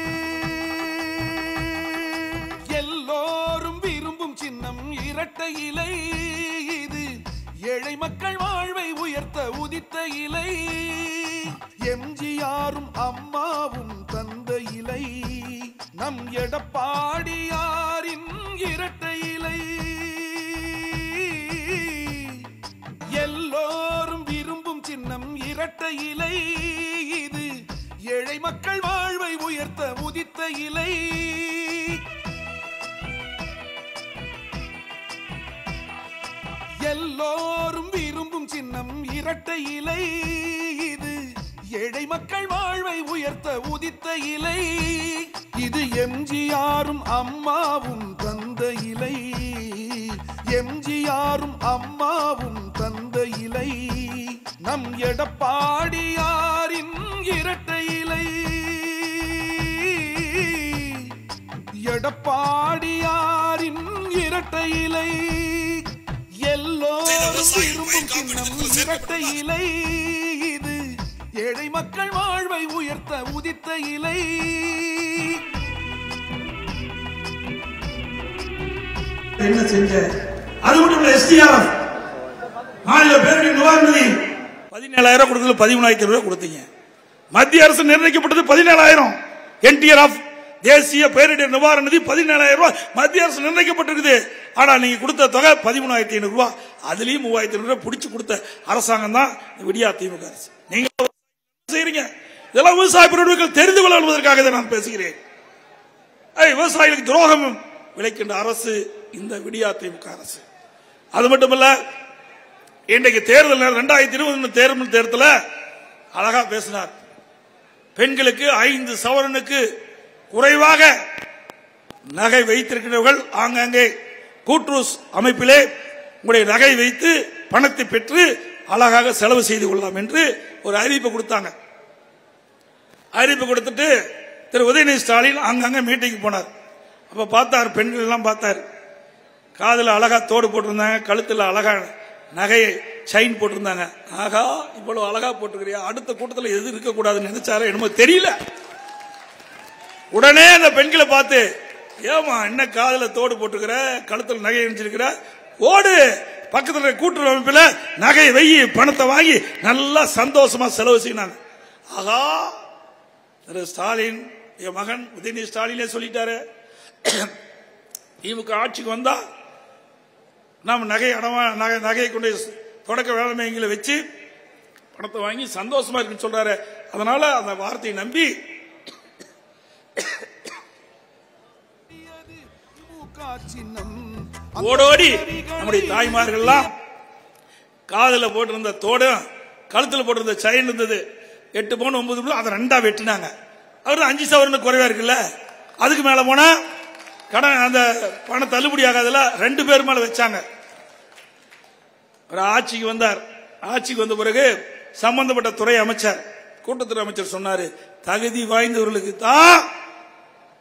எல்லோரும் விரும்பும் சின்னம் இரட்டை இலை இது ஏழை மக்கள் வாழ்வை உயர்த்த உதித்த இலை எம்ஜிஆரும் அம்மாவும் தந்த இலை நம் எடப்பாடியாரின் இரட்டை இலை எல்லோரும் விரும்பும் சின்னம் இரட்டை இலை இது ஏழை மக்கள் வாழ்வை உயர்த்த உதித்த இலை எல்லோரும் விரும்பும் சின்னம் இரட்டை இலை இது ஏழை மக்கள் வாழ்வை உயர்த்த உதித்த இலை இது எம்ஜிஆரும் அம்மாவும் தந்த இலை எம்ஜிஆரும் அம்மாவும் தந்த இலை நம் எடப்பாடியாரின் இரட்டை இலை எடப்பாடியாரின் இரட்டை இலை எல்லோரும் விரும்பும் சின்னம் இரட்டை இலை இது ஏழை மக்கள் வாழ்வை உயர்த்த உதித்த இலை என்ன செஞ்ச அது மட்டும் இல்ல எஸ்டிஆர் மாநில பேரிடர் நிவாரண நிதி பதினேழாயிரம் கொடுத்தது பதிமூணாயிரத்தி ரூபாய் கொடுத்தீங்க மத்திய அரசு நிர்ணயிக்கப்பட்டது பதினேழாயிரம் என்டிஆர் தேசிய பேரிடர் நிவாரண நிதி பதினேழாயிரம் ரூபாய் மத்திய அரசு நிர்ணயிக்கப்பட்டிருக்குது ஆனா நீங்க கொடுத்த தொகை பதிமூணாயிரத்தி ஐநூறு ரூபாய் அதுலயும் மூவாயிரத்தி ஐநூறு ரூபாய் பிடிச்சு கொடுத்த அரசாங்கம் தான் விடியா திமுக அரசு நீங்க செய்றீங்க இதெல்லாம் விவசாய பிரதிநிதிகள் தெரிந்து கொள்வதற்காக இதை நான் பேசுகிறேன் ஏய், விவசாயிகளுக்கு துரோகம் விளைக்கின்ற அரசு இந்த விடியா திமுக அரசு அது மட்டுமல்ல இன்றைக்கு தேர்தல் ரெண்டாயிரத்தி இருபது தேர்தல் தேர்தலில் அழகா பேசினார் பெண்களுக்கு ஐந்து சவரனுக்கு குறைவாக நகை வைத்திருக்கிறவர்கள் ஆங்காங்கே கூட்டுறவு அமைப்பிலே உங்களுடைய நகை வைத்து பணத்தை பெற்று அழகாக செலவு செய்து கொள்ளலாம் என்று ஒரு அறிவிப்பு கொடுத்தாங்க அறிவிப்பு கொடுத்துட்டு திரு உதயநிதி ஸ்டாலின் அங்கங்க மீட்டிங் போனார் அப்ப பார்த்தார் பெண்கள் எல்லாம் பார்த்தார் காதுல அழகா தோடு போட்டிருந்தாங்க கழுத்துல அழகா நகை செயின் போட்டிருந்தாங்க ஆகா இவ்வளவு அழகா போட்டுக்கிறியா அடுத்த கூட்டத்தில் எது இருக்கக்கூடாதுன்னு நினைச்சாரோ என்னமோ தெரியல உடனே அந்த பெண்களை பார்த்து ஏமா என்ன காதுல தோடு போட்டுக்கிற கழுத்துல நகை அணிஞ்சிருக்கிற ஓடு பக்கத்துல இருக்க கூட்டுறவு அமைப்பில் நகை வெயி பணத்தை வாங்கி நல்லா சந்தோஷமா செலவு செய்யினாங்க ஆகா திரு ஸ்டாலின் என் மகன் உதயநிதி ஸ்டாலினே சொல்லிட்டாரு திமுக ஆட்சிக்கு வந்தா நாம் நகை அடவா நகை நகையை கொண்டு தொடக்க வேளாண்மைகளை வச்சு பணத்தை வாங்கி சந்தோஷமா இருக்குன்னு சொல்றாரு அதனால அந்த வார்த்தையை நம்பி திமுக சின்னம் ஓடோடி நம்முடைய தாய்மார்கள்லாம் காதுல போட்டிருந்த தோடும் கழுத்துல போட்டிருந்த செயின் இருந்தது எட்டு பவுன் ஒன்பது பவுன் அதை ரெண்டா வெட்டினாங்க அவர் அஞ்சு சவரனு குறைவா இருக்குல்ல அதுக்கு மேல போனா கடன் அந்த பணம் தள்ளுபடி ஆகாதுல ரெண்டு பேர் மேல வச்சாங்க ஒரு ஆட்சிக்கு வந்தார் ஆட்சிக்கு வந்த பிறகு சம்பந்தப்பட்ட துறை அமைச்சர் கூட்டத்துறை அமைச்சர் சொன்னாரு தகுதி வாய்ந்தவர்களுக்கு தான்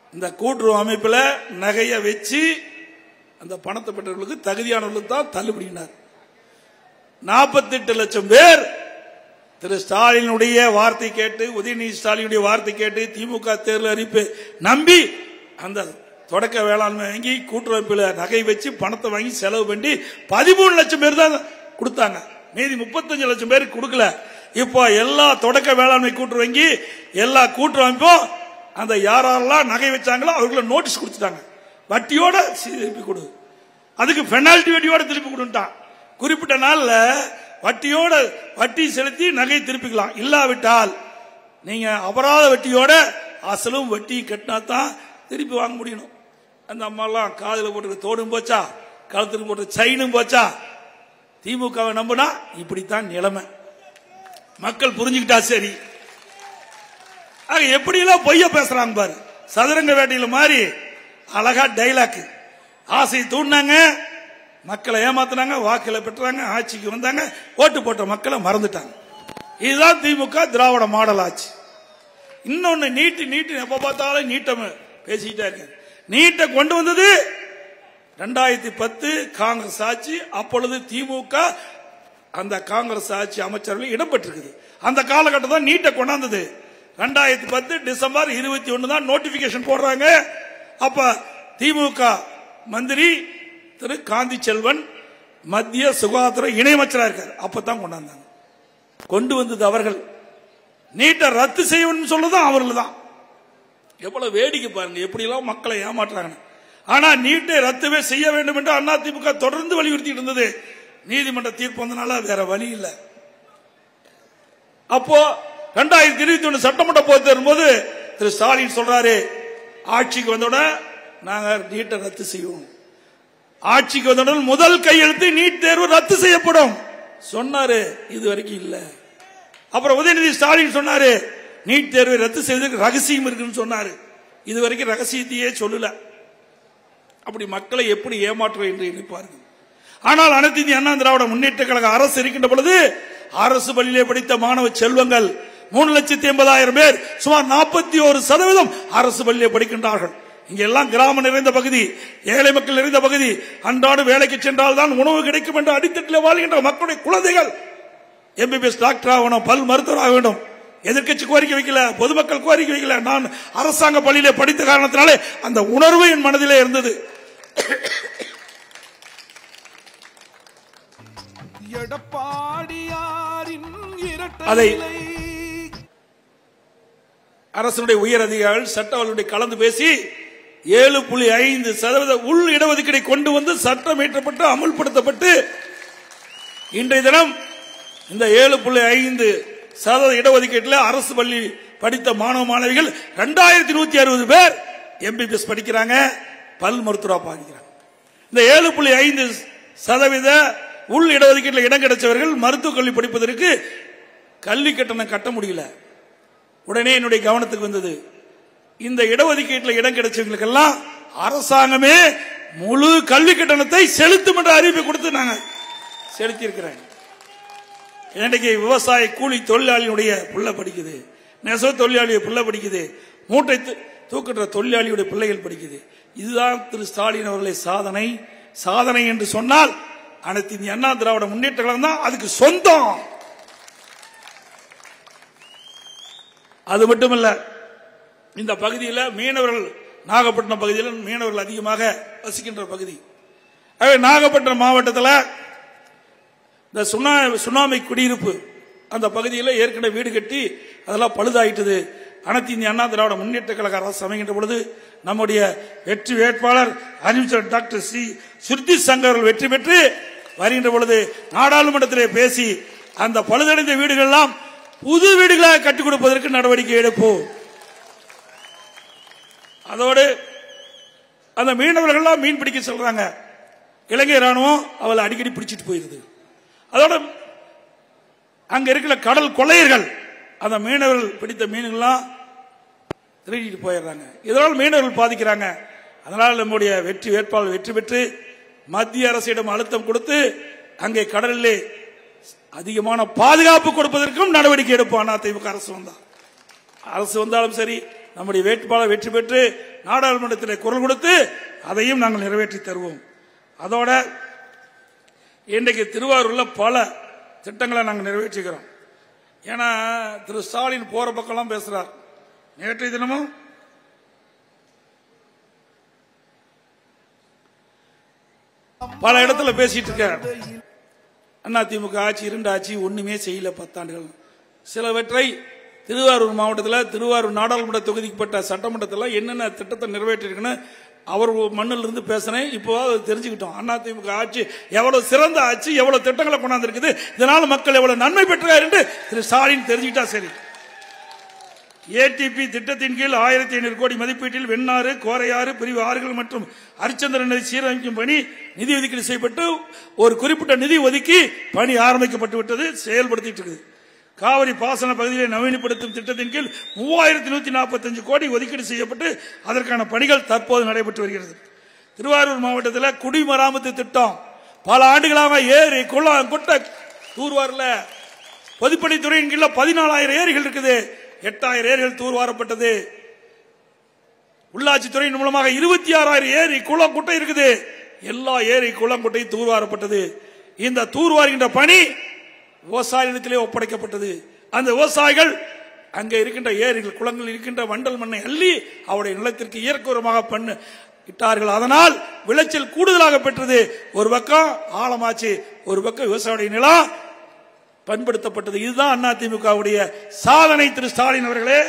இந்த கூட்டுறவு அமைப்புல நகையை வச்சு அந்த பணத்தை பெற்றவர்களுக்கு தகுதியானவர்களுக்கு தான் தள்ளுபடினார் நாற்பத்தெட்டு லட்சம் பேர் திரு ஸ்டாலினுடைய வார்த்தை கேட்டு உதயநிதி ஸ்டாலினுடைய வார்த்தை கேட்டு திமுக தேர்தல் அறிவிப்பு நம்பி அந்த தொடக்க வேளாண்மை வங்கி கூட்டுறப்பில் நகை வச்சு பணத்தை வாங்கி செலவு பண்ணி பதிமூணு லட்சம் பேர் தான் கொடுத்தாங்க மீதி முப்பத்தஞ்சு லட்சம் பேருக்கு கொடுக்கல இப்போ எல்லா தொடக்க வேளாண்மை கூட்டுறவு வங்கி எல்லா கூட்டுறமைப்பும் அந்த யாரெல்லாம் நகை வச்சாங்களோ அவர்களை நோட்டீஸ் கொடுத்துட்டாங்க வட்டியோட திருப்பி கொடு அதுக்கு பெனால்டி வட்டியோட திருப்பி கொடுட்டான் குறிப்பிட்ட நாள்ல வட்டியோட வட்டி செலுத்தி நகை திருப்பிக்கலாம் இல்லாவிட்டால் நீங்க அபராத வட்டியோட அசலும் வட்டி கட்டினா தான் திருப்பி வாங்க முடியணும் அந்த அம்மாலாம் காதுல போட்டு தோடும் போச்சா கழுத்துல போட்டு செயினும் போச்சா திமுகவை நம்பினா இப்படித்தான் நிலைமை மக்கள் புரிஞ்சுக்கிட்டா சரி ஆக எப்படியெல்லாம் பொய்ய பேசுறாங்க பாரு சதுரங்க வேட்டையில மாதிரி அழகா டைலாக் ஆசை தூண்டினாங்க மக்களை ஏமாத்துனாங்க வாக்குல பெற்றாங்க ஆட்சிக்கு வந்தாங்க ஓட்டு போட்ட மக்களை மறந்துட்டாங்க இதுதான் திமுக திராவிட மாடல் ஆட்சி இன்னொன்னு நீட்டு நீட்டு எப்ப பார்த்தாலும் நீட்டம் பேசிக்கிட்டே இருக்க நீட்டை கொண்டு வந்தது ரெண்டாயிரத்தி பத்து காங்கிரஸ் ஆட்சி அப்பொழுது திமுக அந்த காங்கிரஸ் ஆட்சி அமைச்சர்கள் இடம்பெற்றிருக்குது அந்த காலகட்டம் தான் நீட்டை கொண்டாந்தது ரெண்டாயிரத்தி பத்து டிசம்பர் இருபத்தி ஒன்னு தான் நோட்டிபிகேஷன் போடுறாங்க அப்ப திமுக மந்திரி திரு காந்தி செல்வன் மத்திய சுகாதார இணையமைச்சரா இருக்காரு அப்பதான் கொண்டாந்தாங்க கொண்டு வந்தது அவர்கள் நீட்டை ரத்து செய்யணும்னு சொல்லதும் அவர்கள் தான் எவ்வளவு வேடிக்கை பாருங்க எப்படி எல்லாம் மக்களை ஏமாற்றுறாங்க ஆனா நீட்டை ரத்துவே செய்ய வேண்டும் என்று அதிமுக தொடர்ந்து வலியுறுத்தி இருந்தது நீதிமன்ற தீர்ப்பு வந்தனால வேற வழி இல்லை அப்போ ரெண்டாயிரத்தி இருபத்தி ஒண்ணு சட்டமன்ற பொறுத்து வரும்போது திரு ஸ்டாலின் சொல்றாரு ஆட்சிக்கு வந்தோட நாங்க நீட்டை ரத்து செய்வோம் ஆட்சிக்கு வந்தவுடன் முதல் கையெழுத்து நீட் தேர்வு ரத்து செய்யப்படும் சொன்னாரு இது வரைக்கும் இல்ல அப்புறம் உதயநிதி ஸ்டாலின் சொன்னாரு நீட் தேர்வை ரத்து செய்வதற்கு ரகசியம் இருக்குன்னு சொன்னாரு இது வரைக்கும் ரகசியத்தையே சொல்லல அப்படி மக்களை எப்படி ஏமாற்ற என்று எண்ணிப்பார்கள் ஆனால் அனைத்து இந்திய அண்ணா திராவிட முன்னேற்ற கழக அரசு இருக்கின்ற பொழுது அரசு பள்ளியிலே படித்த மாணவ செல்வங்கள் மூணு லட்சத்தி எண்பதாயிரம் பேர் சுமார் நாற்பத்தி ஒரு சதவீதம் அரசு பள்ளியிலே படிக்கின்றார்கள் இங்க எல்லாம் கிராமம் நிறைந்த பகுதி ஏழை மக்கள் நிறைந்த பகுதி அன்றாடு வேலைக்கு சென்றால் தான் உணவு கிடைக்கும் என்று அடித்தட்டில் வாழ்கின்ற மக்களுடைய குழந்தைகள் எம்பிபிஎஸ் டாக்டர் ஆகணும் பல் மருத்துவர் ஆக வேண்டும் எதிர்க்கட்சி கோரிக்கை வைக்கல பொதுமக்கள் கோரிக்கை வைக்கல நான் அரசாங்க பள்ளியிலே படித்த காரணத்தினாலே அந்த உணர்வு என் மனதிலே இருந்தது எடப்பாடியாரின் இரட்டை அதை- இலை. அரசனுடைய உயர் அதிகாரிகள் சட்டவாளுடைய கலந்து பேசி ஏழு புள்ளி ஐந்து சதவீத உள் இடஒதுக்கீடை கொண்டு வந்து சட்டம் இயற்றப்பட்டு அமுல்படுத்தப்பட்டு இன்றைய தினம் இந்த ஏழு புள்ளி ஐந்து சதவீத இடஒதுக்கீட்டில் அரசு பள்ளி படித்த மாணவ மாணவிகள் ரெண்டாயிரத்தி நூத்தி அறுபது பேர் எம்பிபிஎஸ் படிக்கிறாங்க பல் மருத்துவரா படிக்கிறாங்க இந்த ஏழு புள்ளி ஐந்து சதவீத உள் இடஒதுக்கீட்டில் இடம் கிடைச்சவர்கள் மருத்துவக் கல்வி படிப்பதற்கு கல்வி கட்டணம் கட்ட முடியல உடனே என்னுடைய கவனத்துக்கு வந்தது இந்த இடஒதுக்கீட்டில் இடம் கிடைச்சவங்களுக்கெல்லாம் அரசாங்கமே முழு கல்வி கட்டணத்தை செலுத்தும் என்ற அறிவிப்பை கொடுத்து நாங்க செலுத்தி இருக்கிறேன் இன்னைக்கு விவசாய கூலி தொழிலாளியுடைய புள்ள படிக்குது நெசவு தொழிலாளிய புள்ள படிக்குது மூட்டை தூ- தூக்குற தொழிலாளியுடைய பிள்ளைகள் படிக்குது இதுதான் திரு ஸ்டாலின் அவர்களை சாதனை சாதனை என்று சொன்னால் அனைத்து இந்திய அண்ணா திராவிட முன்னேற்ற கழகம் தான் அதுக்கு சொந்தம் அது மட்டுமல்ல இந்த பகுதியில் மீனவர்கள் நாகப்பட்டினம் பகுதியில் மீனவர்கள் அதிகமாக வசிக்கின்ற பகுதி ஆகவே நாகப்பட்டினம் மாவட்டத்தில் இந்த சுனா சுனாமி குடியிருப்பு அந்த பகுதியில் ஏற்கனவே வீடு கட்டி அதெல்லாம் பழுதாயிட்டது அனைத்து இந்திய அண்ணா திராவிட முன்னேற்ற கழக அரசு அமைகின்ற பொழுது நம்முடைய வெற்றி வேட்பாளர் அறிவிச்சர் டாக்டர் சி சுருதி சங்கர் அவர்கள் வெற்றி பெற்று வருகின்ற பொழுது நாடாளுமன்றத்திலே பேசி அந்த பழுதடைந்த வீடுகள் எல்லாம் புது வீடுகளாக கட்டிக் கொடுப்பதற்கு நடவடிக்கை எடுப்போம் அதோடு அந்த மீனவர்கள்லாம் மீன் பிடிக்க சொல்றாங்க இலங்கை ராணுவம் அவளை அடிக்கடி பிடிச்சிட்டு போயிருது அதோட அங்க இருக்கிற கடல் கொள்ளையர்கள் அந்த மீனவர்கள் பிடித்த மீன்கள்லாம் திருடிட்டு போயிடுறாங்க இதனால் மீனவர்கள் பாதிக்கிறாங்க அதனால் நம்முடைய வெற்றி வேட்பாளர் வெற்றி பெற்று மத்திய அரசிடம் அழுத்தம் கொடுத்து அங்கே கடலிலே அதிகமான பாதுகாப்பு கொடுப்பதற்கும் நடவடிக்கை எடுப்போம் அதிமுக அரசு வந்தா அரசு வந்தாலும் சரி நம்முடைய வேட்பாளர் வெற்றி பெற்று நாடாளுமன்றத்தில் குரல் கொடுத்து அதையும் நாங்கள் நிறைவேற்றி தருவோம் அதோட இன்றைக்கு திருவாரூர்ல பல திட்டங்களை நாங்கள் நிறைவேற்றிக்கிறோம் ஏன்னா திரு ஸ்டாலின் போற பக்கம்லாம் பேசுறார் நேற்றைய தினமும் பல இடத்துல பேசிட்டு இருக்கார் அதிமுக ஆட்சி இரண்டு ஆட்சி ஒண்ணுமே செய்யல பத்தாண்டுகள் சிலவற்றை திருவாரூர் மாவட்டத்தில் திருவாரூர் நாடாளுமன்ற தொகுதிக்குப்பட்ட சட்டமன்றத்தில் என்னென்ன திட்டத்தை நிறைவேற்றிருக்குன்னு அவர் மண்ணில் இருந்து பேசுறேன் இப்போ அதை தெரிஞ்சுக்கிட்டோம் அதிமுக ஆட்சி எவ்வளவு சிறந்த ஆட்சி எவ்வளவு திட்டங்களை கொண்டாந்து இருக்குது இதனால மக்கள் எவ்வளவு நன்மை பெற்றார் என்று திரு ஸ்டாலின் தெரிஞ்சுக்கிட்டா சரி ஏடிபி திட்டத்தின் கீழ் ஆயிரத்தி ஐநூறு கோடி மதிப்பீட்டில் வெண்ணாறு கோரையாறு பிரிவு ஆறுகள் மற்றும் அரிச்சந்திரன் நதி சீரமைக்கும் பணி நிதி ஒதுக்கீடு செய்யப்பட்டு ஒரு குறிப்பிட்ட நிதி ஒதுக்கி பணி ஆரம்பிக்கப்பட்டு விட்டது செயல்படுத்திட்டு இருக்குது காவிரி பாசன பகுதியை நவீனப்படுத்தும் திட்டத்தின் கீழ் மூவாயிரத்தி நூத்தி நாற்பத்தஞ்சு கோடி ஒதுக்கீடு செய்யப்பட்டு அதற்கான பணிகள் தற்போது நடைபெற்று வருகிறது திருவாரூர் மாவட்டத்தில் குடிமராமத்து திட்டம் பல ஆண்டுகளாக ஏரி குளம் குட்டை தூர்வாரில் பொதுப்பணித்துறையின் கீழ பதினாலாயிரம் ஏரிகள் இருக்குது எட்டாயிரம் ஏரிகள் தூர்வாரப்பட்டது உள்ளாட்சி துறையின் மூலமாக இருபத்தி ஆறாயிரம் ஏரி குளம் குட்டை இருக்குது எல்லா ஏரி குளம் குட்டை தூர்வாரப்பட்டது இந்த தூர்வாருகின்ற பணி விவசாயத்திலே ஒப்படைக்கப்பட்டது அந்த விவசாயிகள் அங்கே இருக்கின்ற ஏரிகள் குளங்கள் இருக்கின்ற வண்டல் மண்ணை அள்ளி அவருடைய நிலத்திற்கு இயற்கை உரமாக பண்ணு இட்டார்கள் அதனால் விளைச்சல் கூடுதலாக பெற்றது ஒரு பக்கம் ஆழமாச்சு ஒரு பக்கம் விவசாயியுடைய நிலம் பண்படுத்தப்பட்டது இதுதான் அதிமுகவுடைய சாதனை திரு ஸ்டாலின் அவர்களே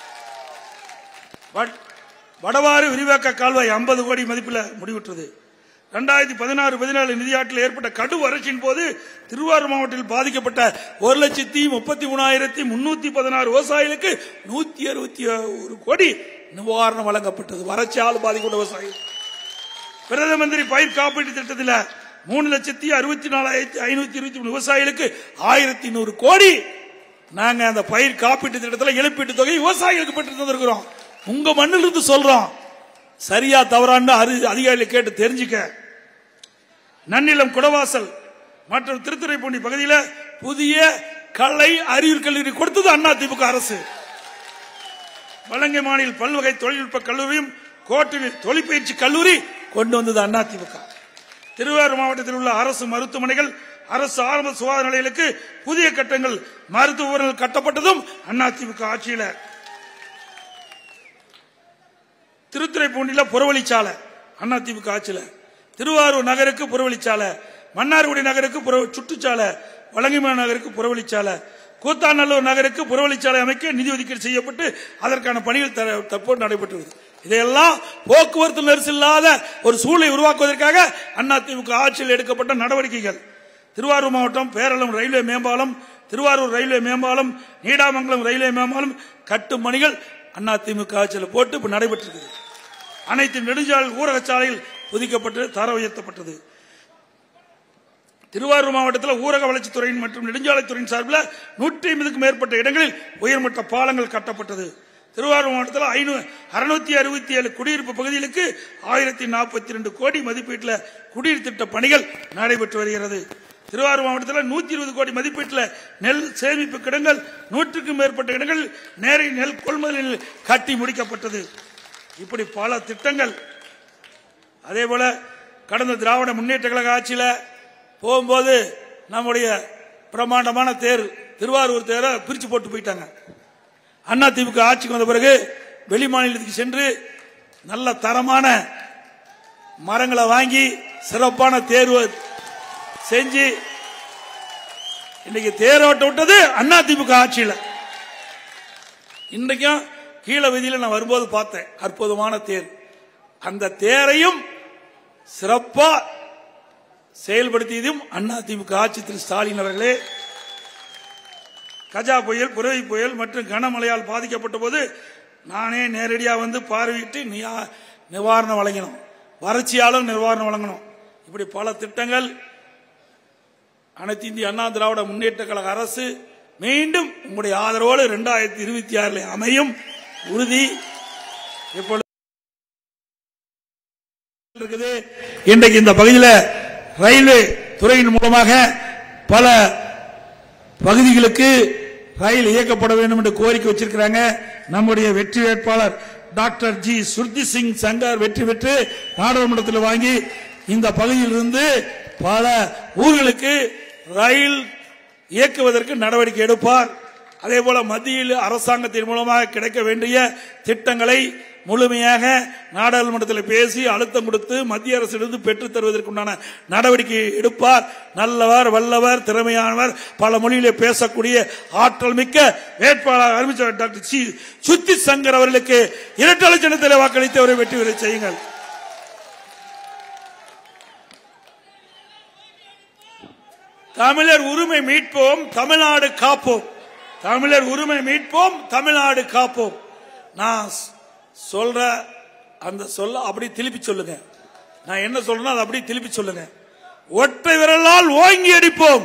வட்- வடவாறு விரிவாக்க கால்வாய் 50 கோடி மதிப்பில் முடிவுற்றது ரெண்டாயிரத்தி பதினாறு பதினாலு நிதியாட்டில் ஏற்பட்ட கடும் வறட்சியின் போது திருவாரூர் மாவட்டத்தில் பாதிக்கப்பட்ட ஒரு லட்சத்தி முப்பத்தி மூணாயிரத்தி முன்னூத்தி பதினாறு விவசாயிகளுக்கு நூத்தி அறுபத்தி ஒரு கோடி நிவாரணம் வழங்கப்பட்டது வறட்சியால் பாதிக்கப்பட்ட விவசாயிகள் பிரதம மந்திரி பயிர் காப்பீட்டு திட்டத்தில் மூணு லட்சத்தி அறுபத்தி நாலாயிரத்தி ஐநூத்தி இருபத்தி மூணு விவசாயிகளுக்கு ஆயிரத்தி நூறு கோடி நாங்க அந்த பயிர் காப்பீட்டு திட்டத்தில் இழப்பீட்டு தொகை விவசாயிகளுக்கு பெற்று தந்திருக்கிறோம் உங்க மண்ணில் இருந்து சொல்றோம் சரியா தவறான்னு அரு- அதிகாரிகளை கேட்டு தெரிஞ்சுக்க நன்னிலம் குடவாசல் மற்றும் திருத்துறைப்பூண்டி பகுதியில் புதிய கலை அறிவியல் கல்லூரி கொடுத்தது அண்ணா திமுக அரசு வலங்கைமானில் பல்வகை தொழில்நுட்ப கல்லூரியும் கோட்டில் தொழிற்பயிற்சி கல்லூரி கொண்டு வந்தது அதிமுக திருவாரூர் மாவட்டத்தில் உள்ள அரசு மருத்துவமனைகள் அரசு ஆரம்ப சுகாதார நிலையங்களுக்கு புதிய கட்டங்கள் மருத்துவர்கள் கட்டப்பட்டதும் அதிமுக ஆட்சியில திருத்துறைப்பூண்டில புறவழிச்சாலை அதிமுக ஆட்சியில திருவாரூர் நகருக்கு புறவழிச்சாலை மன்னார்குடி நகருக்கு புற சுற்றுச்சாலை வலங்கைமான் நகருக்கு புறவழிச்சாலை கூத்தாநல்லூர் நகருக்கு புறவழிச்சாலை அமைக்க நிதி ஒதுக்கீடு செய்யப்பட்டு அதற்கான பணிகள் த- தற்போது நடைபெற்று வருது இதையெல்லாம் போக்குவரத்து நெரிசல் இல்லாத ஒரு சூழலை உருவாக்குவதற்காக அதிமுக ஆட்சியில் எடுக்கப்பட்ட நடவடிக்கைகள் திருவாரூர் மாவட்டம் பேரளம் ரயில்வே மேம்பாலம் திருவாரூர் ரயில்வே மேம்பாலம் நீடாமங்கலம் ரயில்வே மேம்பாலம் கட்டும் பணிகள் அதிமுக ஆட்சியில் போட்டு இப்ப நடைபெற்றிருக்குது அனைத்து நெடுஞ்சாலை ஊரகச்சாலையில் புதிக்கப்பட்டு தர உயர்த்தப்பட்டது திருவாரூர் மாவட்டத்தில் ஊரக வளர்ச்சித்துறையின் மற்றும் நெடுஞ்சாலைத்துறையின் சார்பில் நூற்றி ஐம்பதுக்கும் மேற்பட்ட இடங்களில் உயர்மட்ட பாலங்கள் கட்டப்பட்டது திருவாரூர் மாவட்டத்தில் ஐநூ அறுநூத்தி அறுபத்தி ஏழு குடியிருப்பு பகுதிகளுக்கு ஆயிரத்தி நாற்பத்தி ரெண்டு கோடி மதிப்பீட்டில் குடியிருப்பு திட்ட பணிகள் நடைபெற்று வருகிறது திருவாரூர் மாவட்டத்தில் நூத்தி இருபது கோடி மதிப்பீட்டில் நெல் சேமிப்பு கிடங்கள் நூற்றுக்கும் மேற்பட்ட இடங்களில் நேரடி நெல் கொள்முதலில் கட்டி முடிக்கப்பட்டது இப்படி பல திட்டங்கள் அதே போல கடந்த திராவிட முன்னேற்ற கழக ஆட்சியில போகும்போது நம்முடைய பிரம்மாண்டமான தேர் திருவாரூர் தேரை பிரிச்சு போட்டு போயிட்டாங்க அண்ணா திமுக ஆட்சிக்கு வந்த பிறகு வெளி மாநிலத்துக்கு சென்று நல்ல தரமான மரங்களை வாங்கி சிறப்பான தேர்வு செஞ்சு இன்னைக்கு தேரோட்ட விட்டது அண்ணா திமுக ஆட்சியில் இன்றைக்கும் கீழே வீதியில் நான் வரும்போது பார்த்தேன் அற்புதமான தேர் அந்த தேரையும் சிறப்பா செயல்படுத்தியதும் அண்ணா திமுக ஆட்சி திரு ஸ்டாலின் அவர்களே கஜா புயல் புரவி புயல் மற்றும் கனமழையால் பாதிக்கப்பட்ட போது நானே நேரடியாக வந்து பார்வையிட்டு நியா- நிவாரணம் வழங்கினோம் வறட்சியாலும் நிவாரணம் வழங்கணும் இப்படி பல திட்டங்கள் அனைத்து இந்திய அண்ணா திராவிட முன்னேற்ற கழக அரசு மீண்டும் உங்களுடைய ஆதரவோடு இரண்டாயிரத்தி இருபத்தி ஆறில் அமையும் உறுதி இப்பொழுது இருக்குது இன்றைக்கு இந்த பகுதியில் ரயில்வே துறையின் மூலமாக பல பகுதிகளுக்கு ரயில் இயக்கப்பட வேண்டும் என்று கோரிக்கை வச்சிருக்கிறாங்க நம்முடைய வெற்றி வேட்பாளர் டாக்டர் ஜி சுர்ஜி சிங் சங்கர் வெற்றி பெற்று நாடாளுமன்றத்தில் வாங்கி இந்த பகுதியிலிருந்து பல ஊர்களுக்கு ரயில் இயக்குவதற்கு நடவடிக்கை எடுப்பார் அதே போல மத்தியில் அரசாங்கத்தின் மூலமாக கிடைக்க வேண்டிய திட்டங்களை முழுமையாக நாடாளுமன்றத்தில் பேசி அழுத்தம் கொடுத்து மத்திய அரசிலிருந்து பெற்றுத் தருவதற்குண்டான நடவடிக்கை எடுப்பார் நல்லவர் வல்லவர் திறமையானவர் பல மொழியிலே பேசக்கூடிய ஆற்றல் மிக்க வேட்பாளர் அறிவிச்சார் டாக்டர் சி சுத்தி சங்கர் அவர்களுக்கு இரட்டலை சின்னத்தில் வாக்களித்து அவரை வெற்றி பெற செய்யுங்கள் தமிழர் உரிமை மீட்போம் தமிழ்நாடு காப்போம் தமிழர் உரிமை மீட்போம் தமிழ்நாடு காப்போம் நான் ஸ்- சொல்ற அந்த சொல்ல அப்படி திருப்பி சொல்லுங்க நான் என்ன சொல்றேனோ அதை அப்படி திருப்பி சொல்லுங்க ஒற்றை விரலால் ஓங்கி அடிப்போம்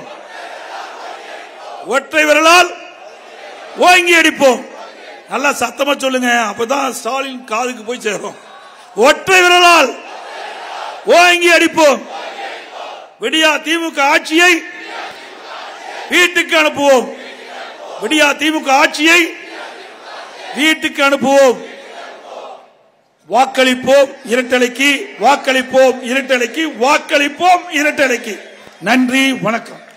ஒற்றை விரலால் ஓங்கி அடிப்போம் நல்லா சத்தமா சொல்லுங்க அப்பதான் ஸ்டாலின் காதுக்கு போய் சேரும் ஒற்றை விரலால் ஓங்கி அடிப்போம் விடியா திமுக ஆட்சியை வீட்டுக்கு அனுப்புவோம் விடியா திமுக ஆட்சியை வீட்டுக்கு அனுப்புவோம் வாக்களிப்போம் இரட்டலைக்கு வாக்களிப்போம் இரட்டலைக்கு வாக்களிப்போம் இரட்டலைக்கு நன்றி வணக்கம்